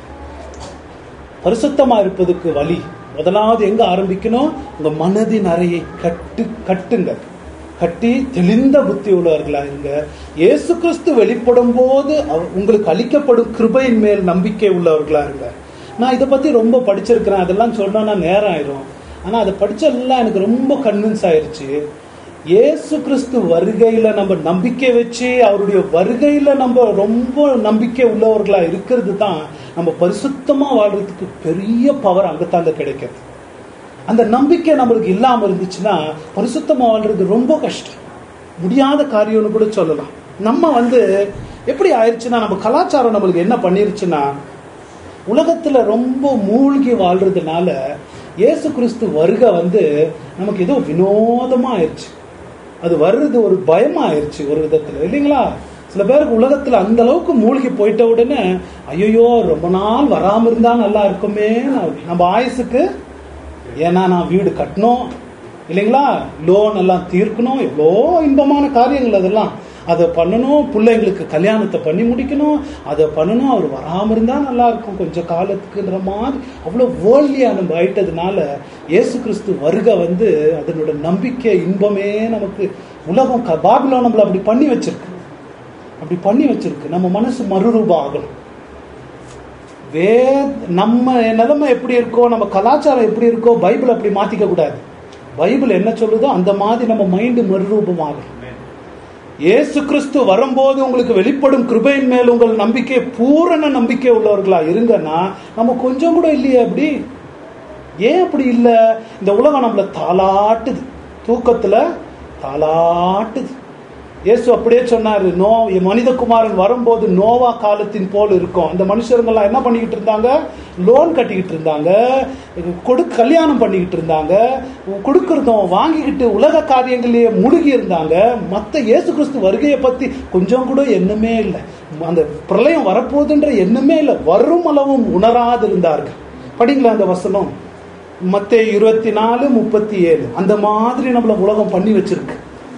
பரிசுத்தமா இருப்பதுக்கு வழி முதலாவது எங்க ஆரம்பிக்கணும் உங்க மனதின் அறையை கட்டு கட்டுங்க கட்டி தெளிந்த புத்தி உள்ளவர்களா இருங்க இயேசு கிறிஸ்து வெளிப்படும் போது அவ- உங்களுக்கு அளிக்கப்படும் கிருபையின் மேல் நம்பிக்கை உள்ளவர்களா இருங்க நான் இதை பத்தி ரொம்ப படிச்சிருக்கிறேன் அதெல்லாம் சொன்னோன்னா நேரம் ஆயிரும் ஆனா அதை படிச்சதெல்லாம் எனக்கு ரொம்ப கன்வின்ஸ் ஆயிருச்சு இயேசு கிறிஸ்து வருகையில நம்ம நம்பிக்கை வச்சு அவருடைய வருகையில நம்ம ரொம்ப நம்பிக்கை உள்ளவர்களா இருக்கிறது தான் நம்ம பரிசுத்தமா வாழ்றதுக்கு பெரிய பவர் அங்கத்தாங்க கிடைக்கிறது அந்த நம்பிக்கை நம்மளுக்கு இல்லாம இருந்துச்சுன்னா பரிசுத்தமா வாழ்றது ரொம்ப கஷ்டம் முடியாத காரியம்னு கூட சொல்லலாம் நம்ம வந்து எப்படி ஆயிடுச்சுன்னா நம்ம கலாச்சாரம் நம்மளுக்கு என்ன பண்ணிருச்சுன்னா உலகத்துல ரொம்ப மூழ்கி வாழ்றதுனால இயேசு கிறிஸ்து வருகை வந்து நமக்கு ஏதோ வினோதமா ஆயிடுச்சு அது வர்றது ஒரு பயமா ஆயிடுச்சு ஒரு விதத்துல இல்லைங்களா சில பேருக்கு உலகத்துல அந்த அளவுக்கு மூழ்கி போயிட்ட உடனே ஐயோ ரொம்ப நாள் வராம இருந்தா நல்லா இருக்குமே நம்ம ஆயுசுக்கு ஏன்னா நான் வீடு கட்டணும் இல்லைங்களா லோன் எல்லாம் தீர்க்கணும் எவ்வளோ இன்பமான காரியங்கள் அதெல்லாம் அதை பண்ணணும் பிள்ளைங்களுக்கு கல்யாணத்தை பண்ணி முடிக்கணும் அதை பண்ணணும் அவர் வராமல் இருந்தால் நல்லா இருக்கும் கொஞ்சம் காலத்துக்குன்ற மாதிரி அவ்வளோ வேர்ல்டியாக நம்ம ஆயிட்டதுனால இயேசு கிறிஸ்து வருக வந்து அதனோட நம்பிக்கை இன்பமே நமக்கு உலகம் க- பாபிலோன் நம்மளை அப்படி பண்ணி வச்சிருக்கு அப்படி பண்ணி வச்சிருக்கு நம்ம மனசு மறுரூபம் ஆகணும் வே நம்ம நிலைமை எப்படி இருக்கோ நம்ம கலாச்சாரம் எப்படி இருக்கோ பைபிள் அப்படி மாத்திக்க கூடாது பைபிள் என்ன சொல்லுதோ அந்த மாதிரி நம்ம மைண்டு மறுரூபமாகும் இயேசு கிறிஸ்து வரும்போது உங்களுக்கு வெளிப்படும் கிருபையின் மேல் உங்கள் நம்பிக்கை பூரண நம்பிக்கை உள்ளவர்களா இருங்கன்னா நம்ம கொஞ்சம் கூட இல்லையே அப்படி ஏன் அப்படி இல்லை இந்த உலகம் நம்மள தாளாட்டுது தூக்கத்துல தாளாட்டுது இயேசு அப்படியே சொன்னாரு நோ மனிதகுமாரன் வரும்போது நோவா காலத்தின் போல் இருக்கும் அந்த மனுஷருங்கெல்லாம் என்ன பண்ணிக்கிட்டு இருந்தாங்க லோன் கட்டிக்கிட்டு இருந்தாங்க கொடு கல்யாணம் பண்ணிக்கிட்டு இருந்தாங்க கொடுக்கறதும் வாங்கிக்கிட்டு உலக காரியங்களிலேயே முழுகி இருந்தாங்க மற்ற இயேசு கிறிஸ்து வருகையை பத்தி கொஞ்சம் கூட எண்ணமே இல்லை அந்த பிரளயம் வரப்போகுதுன்ற எண்ணமே இல்லை வரும் அளவும் உணராது இருந்தார்கள் படிங்களா அந்த வசனம் மத்தேயு இருபத்தி நாலு முப்பத்தி ஏழு அந்த மாதிரி நம்மள உலகம் பண்ணி வச்சிருக்கு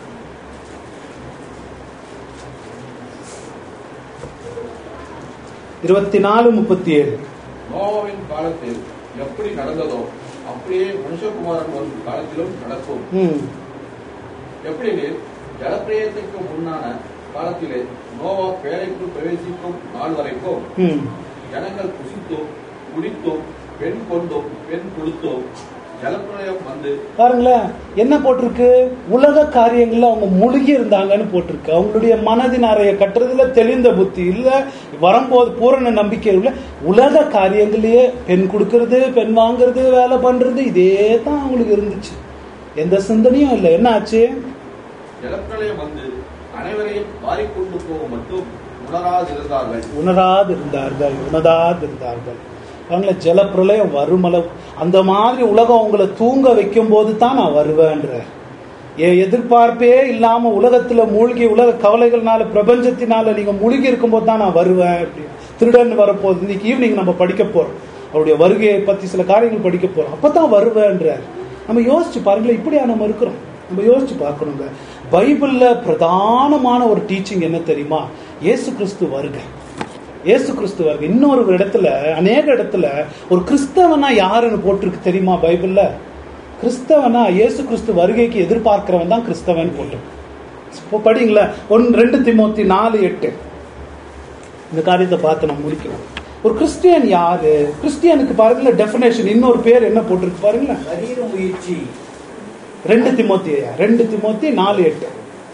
இருபத்தி நாலு முப்பத்தி ஏழு நோவாவின் காலத்தில் எப்படி நடந்ததோ அப்படியே மனுஷகுமாரன் வரும் காலத்திலும் நடக்கும் ம் எப்படியெனில் ஜலப்பிரயத்துக்கு முன்னான காலத்திலே நோவா பேழைக்குள் பிரவேசிக்கும் நாள் வரைக்கும் ம் ஜனங்கள் புசித்தும் குடித்தும் பெண் கொண்டும் பெண் கொடுத்தோம் ஜலப்பிரளயம் வந்து பாருங்களேன் என்ன போட்டிருக்கு உலக காரியங்கள்ல அவங்க முழுகி இருந்தாங்கன்னு போட்டிருக்கு அவங்களுடைய மனதின் அறைய கட்டுறதுல தெளிந்த புத்தி இல்ல வரும்போது பூரண நம்பிக்கை உள்ள உலக காரியங்களையே பெண் கொடுக்கறது பெண் வாங்குறது வேலை பண்றது இதே தான் அவங்களுக்கு இருந்துச்சு எந்த சிந்தனையும் இல்லை என்ன ஆச்சு ஜலப்பிரளயம் வந்து அனைவரையும் வாரிக்கொண்டு போக மட்டும் உணராதிருந்தார்கள் உணராது இருந்தார்கள் உணராது இருந்தார்கள் அவங்கள ஜலப்பிரளயம் வருமளவு அந்த மாதிரி உலகம் உங்களை தூங்க வைக்கும் போது தான் நான் வருவேன்ற என் எதிர்பார்ப்பே இல்லாம உலகத்துல மூழ்கி உலக கவலைகள்னால பிரபஞ்சத்தினால நீங்க மூழ்கி இருக்கும்போது தான் நான் வருவேன் அப்படி திருடன் வரப்போகுது இன்னைக்கு ஈவினிங் நம்ம படிக்க போறோம் அவருடைய வருகையை பத்தி சில காரியங்கள் படிக்க போறோம் அப்பதான் வருவேன்றார் நம்ம யோசிச்சு பாருங்களேன் இப்படியா நம்ம இருக்கிறோம் நம்ம யோசிச்சு பார்க்கணுங்க பைபிள்ல பிரதானமான ஒரு டீச்சிங் என்ன தெரியுமா இயேசு கிறிஸ்து வருக இயேசு கிறிஸ்து வருக இன்னொரு இடத்துல அநேக இடத்துல ஒரு கிறிஸ்தவனா யாருன்னு போட்டிருக்கு தெரியுமா பைபிள்ல கிறிஸ்தவனா இயேசு கிறிஸ்து வருகைக்கு எதிர்பார்க்கிறவன் தான் கிறிஸ்தவன் போட்டிருக்கு இப்போ படிங்களேன் ஒன் ரெண்டு திமோத்தி நாலு எட்டு இந்த காரியத்தை பார்த்து நம்ம முடிக்கலாம் ஒரு கிறிஸ்டியன் யாரு கிறிஸ்டியனுக்கு பாருங்களேன் டெஃபினேஷன் இன்னொரு பேர் என்ன போட்டிருக்கு பாருங்களேன் சரீர முயற்சி ரெண்டு திமோத்தி ரெண்டு திமோத்தி நாலு எட்டு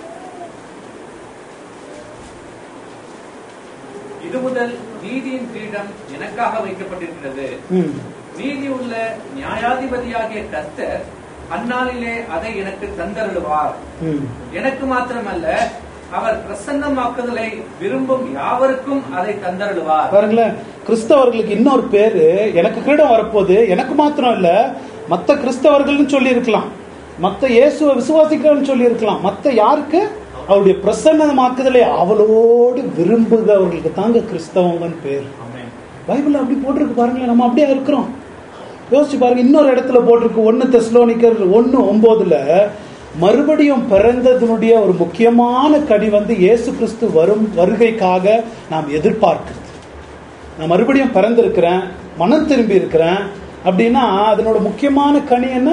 இது முதல் நீதியின் கிரீடம் எனக்காக வைக்கப்பட்டிருக்கிறது ம் நீதி உள்ள நியாயாதிபதியாகிய கர்த்தர் அந்நாளிலே அதை எனக்கு தந்தருளுவார் ம் எனக்கு மாத்திரமல்ல அவர் பிரசன்னமாக்குதலை விரும்பும் யாவருக்கும் அதை தந்தருளுவார் பாருங்களேன் கிறிஸ்தவர்களுக்கு இன்னொரு பேரு எனக்கு கிரீடம் வரப்போகுது எனக்கு மாத்திரம் இல்ல மத்த கிறிஸ்தவர்கள்னு சொல்லி இருக்கலாம் மத்த இயேசுவை விசுவாசிக்கிறவன்னு சொல்லி இருக்கலாம் மத்த யாருக்கு அவருடைய பிரசன்னமாக்குதலை அவளோடு விரும்புகிறவர்களுக்கு தாங்க கிறிஸ்தவங்கன்னு பேர் பைபிள் அப்படி போட்டிருக்கு பாருங்களேன் நம்ம அப்படியே இருக்கிறோம் யோசிச்சு பாருங்க இன்னொரு இடத்துல போட்டிருக்கு ஒன்னு தெஸ்லோனிக்கர் ஒன்னு ஒன்பதுல மறுபடியும் பிறந்ததனுடைய ஒரு முக்கியமான கடி வந்து இயேசு கிறிஸ்து வரும் வருகைக்காக நாம் எதிர்பார்க்கிறது நான் மறுபடியும் பிறந்திருக்கிறேன் மனம் திரும்பி இருக்கிறேன் அப்படின்னா அதனோட முக்கியமான கனி என்ன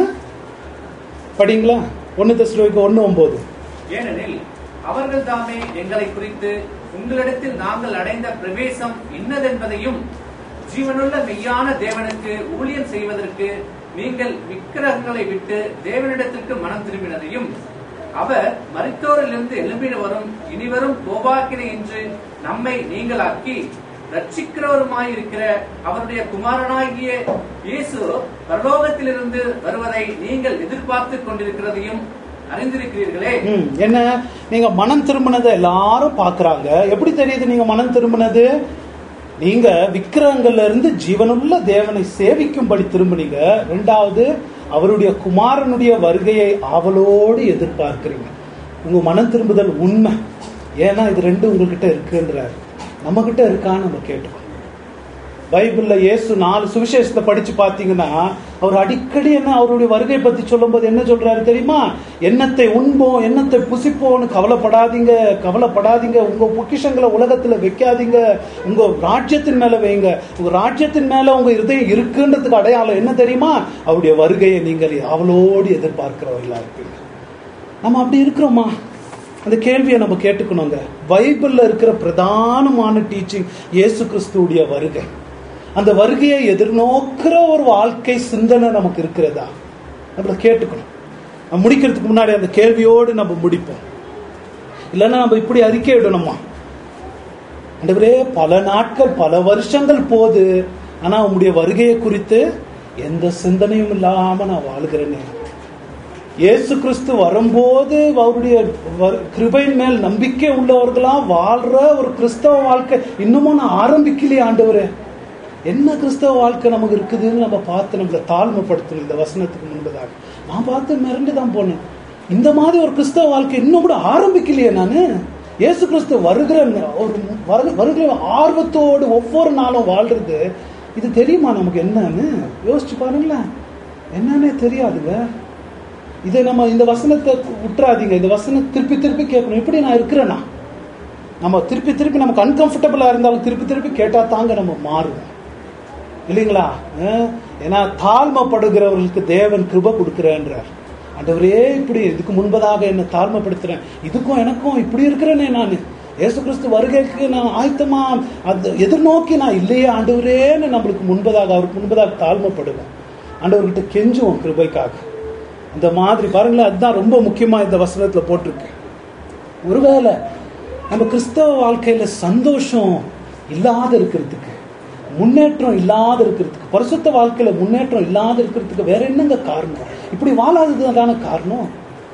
படிங்களா ஒன்னு தெஸ்லோனிக்க ஒன்னு ஒன்பது ஏனெனில் அவர்கள் தாமே எங்களை குறித்து உங்களிடத்தில் நாங்கள் அடைந்த பிரவேசம் இன்னதென்பதையும் ஜீவனுள்ள மெய்யான தேவனுக்கு ஊழியம் செய்வதற்கு நீங்கள் விக்கிரகங்களை விட்டு தேவனிடத்திற்கு மனம் திரும்பினதையும் அவர் மரித்தோரிலிருந்து எழும்பின வரும் இனிவரும் கோபாக்கினை என்று நம்மை நீங்களாக்கி ரட்சிக்கிறவருமாயிருக்கிற அவருடைய குமாரனாகிய இயேசு பரலோகத்திலிருந்து வருவதை நீங்கள் எதிர்பார்த்து கொண்டிருக்கிறதையும் அறிந்திருக்கிறீர்களே ம், என்ன நீங்க மனம் திரும்பினதை எல்லாரும் பாக்குறாங்க எப்படி தெரியுது நீங்க மனம் திரும்பினது நீங்க விக்கிரகங்கள்ல இருந்து ஜீவனுள்ள தேவனை சேவிக்கும்படி திரும்பினீங்க ரெண்டாவது அவருடைய குமாரனுடைய வருகையை ஆவலோடு எதிர்பார்க்கிறீங்க உங்க மனம் திரும்புதல் உண்மை ஏன்னா இது ரெண்டும் உங்ககிட்ட இருக்குன்றார் நம்ம கிட்ட இருக்கான்னு நம்ம கேட்டுக்கணும் பைபிள்ல இயேசு நாலு சுவிசேஷத்தை படிச்சு பாத்தீங்கன்னா அவர் அடிக்கடி என்ன அவருடைய வருகை பத்தி சொல்லும்போது என்ன சொல்றாரு தெரியுமா எண்ணத்தை உண்போம் எண்ணத்தை புசிப்போம்னு கவலைப்படாதீங்க கவலைப்படாதீங்க உங்க பொக்கிஷங்களை உலகத்துல வைக்காதீங்க உங்க ராஜ்யத்தின் மேல வைங்க உங்க ராஜ்யத்தின் மேல உங்க இருதயம் இருக்குன்றதுக்கு அடையாளம் என்ன தெரியுமா அவருடைய வருகையை நீங்கள் அவளோடு எதிர்பார்க்கிறவர்களா இருப்பீங்க நம்ம அப்படி இருக்கிறோமா அந்த கேள்வியை நம்ம கேட்டுக்கணுங்க பைபிள்ல இருக்கிற பிரதானமான டீச்சிங் இயேசு கிறிஸ்துவுடைய வருகை அந்த வருகையை எதிர்நோக்கிற ஒரு வாழ்க்கை சிந்தனை நமக்கு இருக்கிறதா நம்மள கேட்டுக்கணும் நம்ம முடிக்கிறதுக்கு முன்னாடி அந்த கேள்வியோடு நம்ம முடிப்போம் இல்லைன்னா நம்ம இப்படி அறிக்கை விடணுமா ஆண்டவரே பல நாட்கள் பல வருஷங்கள் போது ஆனா உங்களுடைய வருகையை குறித்து எந்த சிந்தனையும் இல்லாம நான் வாழ்கிறேனே இயேசு கிறிஸ்து வரும்போது அவருடைய வரு- கிருபையின் மேல் நம்பிக்கை உள்ளவர்களா வாழ்ற ஒரு கிறிஸ்தவ வாழ்க்கை இன்னமும் நான் ஆரம்பிக்கலையே ஆண்டவரே என்ன கிறிஸ்தவ வாழ்க்கை நமக்கு இருக்குதுன்னு நம்ம பார்த்து நம்மளை தாழ்மைப்படுத்தணும் இந்த வசனத்துக்கு முன்பதாக நான் பார்த்து மிரண்டு தான் போனேன் இந்த மாதிரி ஒரு கிறிஸ்தவ வாழ்க்கை இன்னும் கூட ஆரம்பிக்கலையே நானு இயேசு கிறிஸ்து வருகிற ஒரு வரு- வருகிற ஆர்வத்தோடு ஒவ்வொரு நாளும் வாழ்றது இது தெரியுமா நமக்கு என்னன்னு யோசிச்சு பாருங்களேன் என்னன்னே தெரியாதுங்க இதை நம்ம இந்த வசனத்தை விட்டுறாதீங்க இந்த வசனம் திருப்பி திருப்பி கேட்கணும் இப்படி நான் இருக்கிறேனா நம்ம திருப்பி திருப்பி நமக்கு அன்கம்ஃபர்டபுளா இருந்தாலும் திருப்பி திருப்பி கேட்டா தாங்க நம்ம மாறுவோம் இல்லைங்களா அஹ், ஏன்னா தாழ்மைப்படுகிறவர்களுக்கு தேவன் கிருப கொடுக்கிறேன்றார் ஆண்டவரே இப்படி இதுக்கு முன்பதாக என்ன தாழ்மைப்படுத்துறேன் இதுக்கும் எனக்கும் இப்படி இருக்கிறேனே நான் இயேசு கிறிஸ்து வருகைக்கு நான் ஆயத்தமா அது எதிர்நோக்கி நான் இல்லையே ஆண்டவரேன்னு நம்மளுக்கு முன்பதாக அவருக்கு முன்பதாக தாழ்மைப்படுவேன் ஆண்டவர்கிட்ட கெஞ்சுவோம் கிருபைக்காக அந்த மாதிரி பாருங்களேன் அதுதான் ரொம்ப முக்கியமா இந்த வசனத்துல போட்டிருக்கு ஒருவேளை நம்ம கிறிஸ்தவ வாழ்க்கையில சந்தோஷம் இல்லாத இருக்கிறதுக்கு முன்னேற்றம் இல்லாத இருக்கிறதுக்கு பரிசுத்த வாழ்க்கையில முன்னேற்றம் இல்லாத இருக்கிறதுக்கு வேற என்னங்க காரணம் இப்படி வாழாதது தானே காரணம்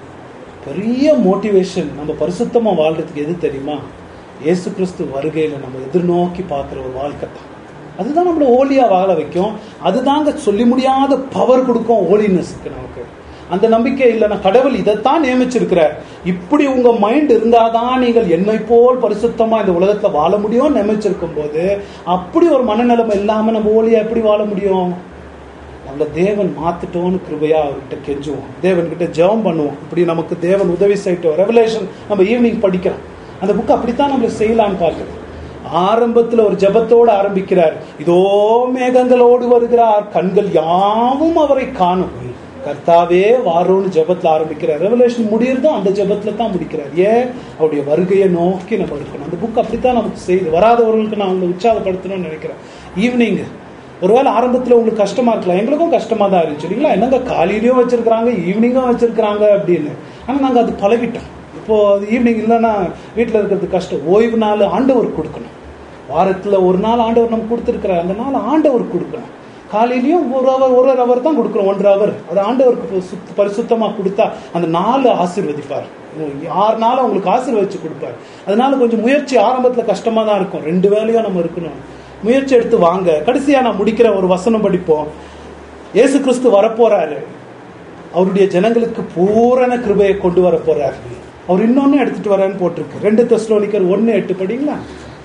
பெரிய மோட்டிவேஷன் நம்ம பரிசுத்தமா வாழ்றதுக்கு எது தெரியுமா இயேசு கிறிஸ்து வருகையில நம்ம எதிர்நோக்கி பார்க்குற ஒரு வாழ்க்கை தான் அதுதான் நம்மள ஓலியா வாழ வைக்கும் அதுதாங்க சொல்லி முடியாத பவர் கொடுக்கும் ஓலினஸ்க்கு நமக்கு அந்த நம்பிக்கை இல்லைன்னா கடவுள் இதைத்தான் நியமிச்சிருக்கிறார் இப்படி உங்க மைண்ட் இருந்தாதான் நீங்கள் என்னை போல் பரிசுத்தமா இந்த உலகத்துல வாழ முடியும் நியமிச்சிருக்கும் போது அப்படி ஒரு மனநிலைமை இல்லாம நம்ம ஓலியா எப்படி வாழ முடியும் நம்மள தேவன் மாத்துட்டோன்னு கிருபையா அவர்கிட்ட கெஞ்சுவோம் தேவன் கிட்ட ஜெபம் பண்ணுவோம் இப்படி நமக்கு தேவன் உதவி செய்யட்டும் ரெவலேஷன் நம்ம ஈவினிங் படிக்கிறோம் அந்த புக் அப்படித்தான் நம்ம செய்யலான்னு பார்க்குது ஆரம்பத்துல ஒரு ஜெபத்தோடு ஆரம்பிக்கிறார் இதோ மேகங்களோடு வருகிறார் கண்கள் யாவும் அவரை காணும் கர்த்தாவே வாரோன்னு ஜெபத்துல ஆரம்பிக்கிறார் ரெவலேஷன் முடியறதும் அந்த ஜெபத்துல தான் முடிக்கிறார் ஏன் அவருடைய வருகையை நோக்கி நம்ம இருக்கணும் அந்த புக் அப்படித்தான் நமக்கு செய்யுது வராதவர்களுக்கு நான் அவங்களை உற்சாகப்படுத்தணும்னு நினைக்கிறேன் ஈவினிங் ஒருவேளை ஆரம்பத்துல உங்களுக்கு கஷ்டமா இருக்கலாம் எங்களுக்கும் கஷ்டமா தான் இருந்துச்சு இல்லைங்களா என்னங்க காலையிலயும் வச்சிருக்கிறாங்க ஈவினிங்கும் வச்சிருக்கிறாங்க அப்படின்னு ஆனா நாங்க அது பழகிட்டோம் இப்போ அது ஈவினிங் இல்லைன்னா வீட்டில் இருக்கிறது கஷ்டம் ஓய்வு நாள் ஆண்டவர் கொடுக்கணும் வாரத்துல ஒரு நாள் ஆண்டவர் நமக்கு கொடுத்துருக்கிறார் அந்த நாள் ஆண்டவர் கொடுக்கணும் காலையிலயும் ஒரு அவர் ஒரு அவர் தான் கொடுக்குறோம் ஒன்றரை அவர் அது ஆண்டவருக்கு சுத்த பரிசுத்தமா கொடுத்தா அந்த நாலு ஆசீர்வதிப்பார் ஆறு நாள் உங்களுக்கு ஆசீர்வதிச்சு கொடுப்பார் அதனால கொஞ்சம் முயற்சி ஆரம்பத்துல கஷ்டமா தான் இருக்கும் ரெண்டு வேலையும் நம்ம இருக்கணும் முயற்சி எடுத்து வாங்க கடைசியா நான் முடிக்கிற ஒரு வசனம் படிப்போம் இயேசு கிறிஸ்து வரப்போறாரு அவருடைய ஜனங்களுக்கு பூரண கிருபையை கொண்டு வர போறாரு அவர் இன்னொன்னு எடுத்துட்டு வரேன்னு போட்டிருக்கு ரெண்டு தெஸ்லோனிக்கர் ஒன்னு எட்டு படிங்களா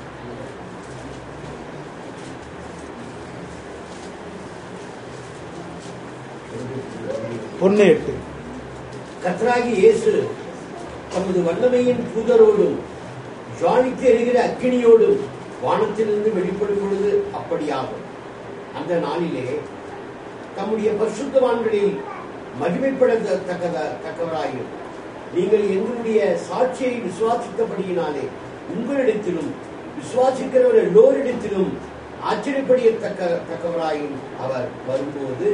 ஒன்னு எட்டு கர்த்தராகி இயேசு தமது வல்லமையின் தூதரோடும் ஜானிக்கு எரிகிற அக்கினியோடும் வானத்திலிருந்து வெளிப்படும் பொழுது அப்படியாகும் அந்த நாளிலே தம்முடைய பரிசுத்தவான்களில் மகிமைப்படத்தக்கத தக்கவராயும் நீங்கள் எங்களுடைய சாட்சியை விசுவாசித்தபடியினாலே உங்களிடத்திலும் விசுவாசிக்கிறவர் எல்லோரிடத்திலும் ஆச்சரியப்படியத்தக்க தக்கவராயும் அவர் வரும்போது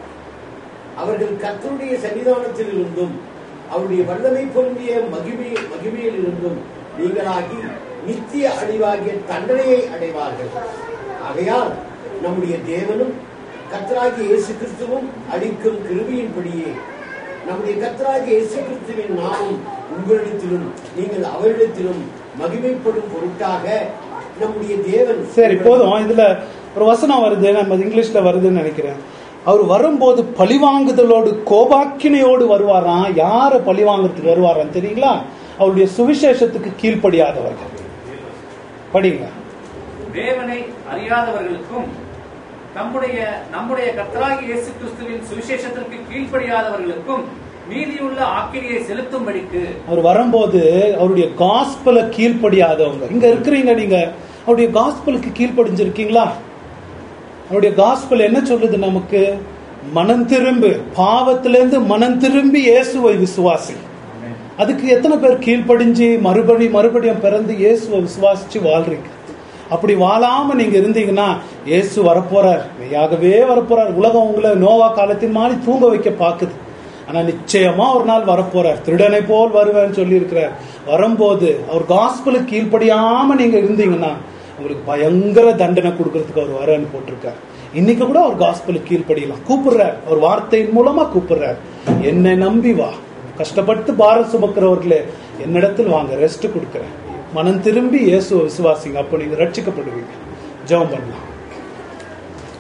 அவர்கள் கர்த்தருடைய சன்னிதானத்தில் இருந்தும் அவருடைய வல்லமை பொருந்திய மகிமை மகிமையில் இருந்தும் நீங்களாகி நித்திய அழிவாகிய தண்டனையை அடைவார்கள் ஆகையால் நம்முடைய தேவனும் கர்த்தராகிய இயேசு கிறிஸ்துவும் அளிக்கும் கிருபியின்படியே நம்முடைய கர்த்தராகிய இயேசு கிறிஸ்துவின் நாமம் உங்களிடத்திலும் நீங்கள் அவரிடத்திலும் மகிமைப்படும் பொருட்டாக நம்முடைய தேவன் சரி போதும் இதுல ஒரு வசனம் வருது நம்ம இங்கிலீஷ்ல வருதுன்னு நினைக்கிறேன் அவர் வரும்போது பழிவாங்குதலோடு கோபாக்கினையோடு வருவாராம் யார பழிவாங்குறதுக்கு வருவாராம் தெரியுங்களா அவருடைய சுவிசேஷத்துக்கு கீழ்ப்படியாதவர்கள் படிங்க தேவனை அறியாதவர்களுக்கும் நம்முடைய நம்முடைய கர்த்தராகிய இயேசு கிறிஸ்துவின் சுவிசேஷத்திற்கு கீழ்ப்படியாதவர்களுக்கும் நீதியுள்ள ஆக்கிரியை செலுத்தும்படிக்கு அவர் வரும்போது அவருடைய காஸ்பல கீழ்ப்படியாதவங்க இங்க இருக்கிறீங்க நீங்க அவருடைய காஸ்பலுக்கு கீழ்ப்படிஞ்சிருக்கீங்களா அவருடைய காஸ்பல் என்ன சொல்லுது நமக்கு மனம் திரும்பு பாவத்திலிருந்து மனம் திரும்பி இயேசுவை விசுவாசி அதுக்கு எத்தனை பேர் கீழ்ப்படிஞ்சு மறுபடி மறுபடியும் பிறந்து இயேசுவை விசுவாசிச்சு வாழ்றீங்க அப்படி வாழாம நீங்க இருந்தீங்கன்னா இயேசு வரப்போறார் மெய்யாகவே வரப்போறார் உலகம் உங்களை நோவா காலத்தின் மாதிரி தூங்க வைக்க பாக்குது ஆனா நிச்சயமா ஒரு நாள் வரப்போறார் திருடனை போல் வருவேன்னு சொல்லி இருக்கிறார் வரும்போது அவர் காஸ்பலுக்கு கீழ்ப்படியாம நீங்க இருந்தீங்கன்னா உங்களுக்கு பயங்கர தண்டனை கொடுக்கறதுக்கு அவர் வரேன்னு போட்டிருக்கார் இன்னைக்கு கூட அவர் காஸ்பலுக்கு கீழ்ப்படியலாம் கூப்பிடுறார் அவர் வார்த்தையின் மூலமா கூப்பிடுறார் என்னை நம்பி வா கஷ்டப்பட்டு பாரம் சுமக்கிறவர்களே என்னிடத்தில் வாங்க ரெஸ்ட் கொடுக்குறேன் மனம் திரும்பி இயேசுவை விசுவாசிங்க அப்போ நீங்க ரட்சிக்கப்படுவீங்க ஜெபம் பண்ணலாம்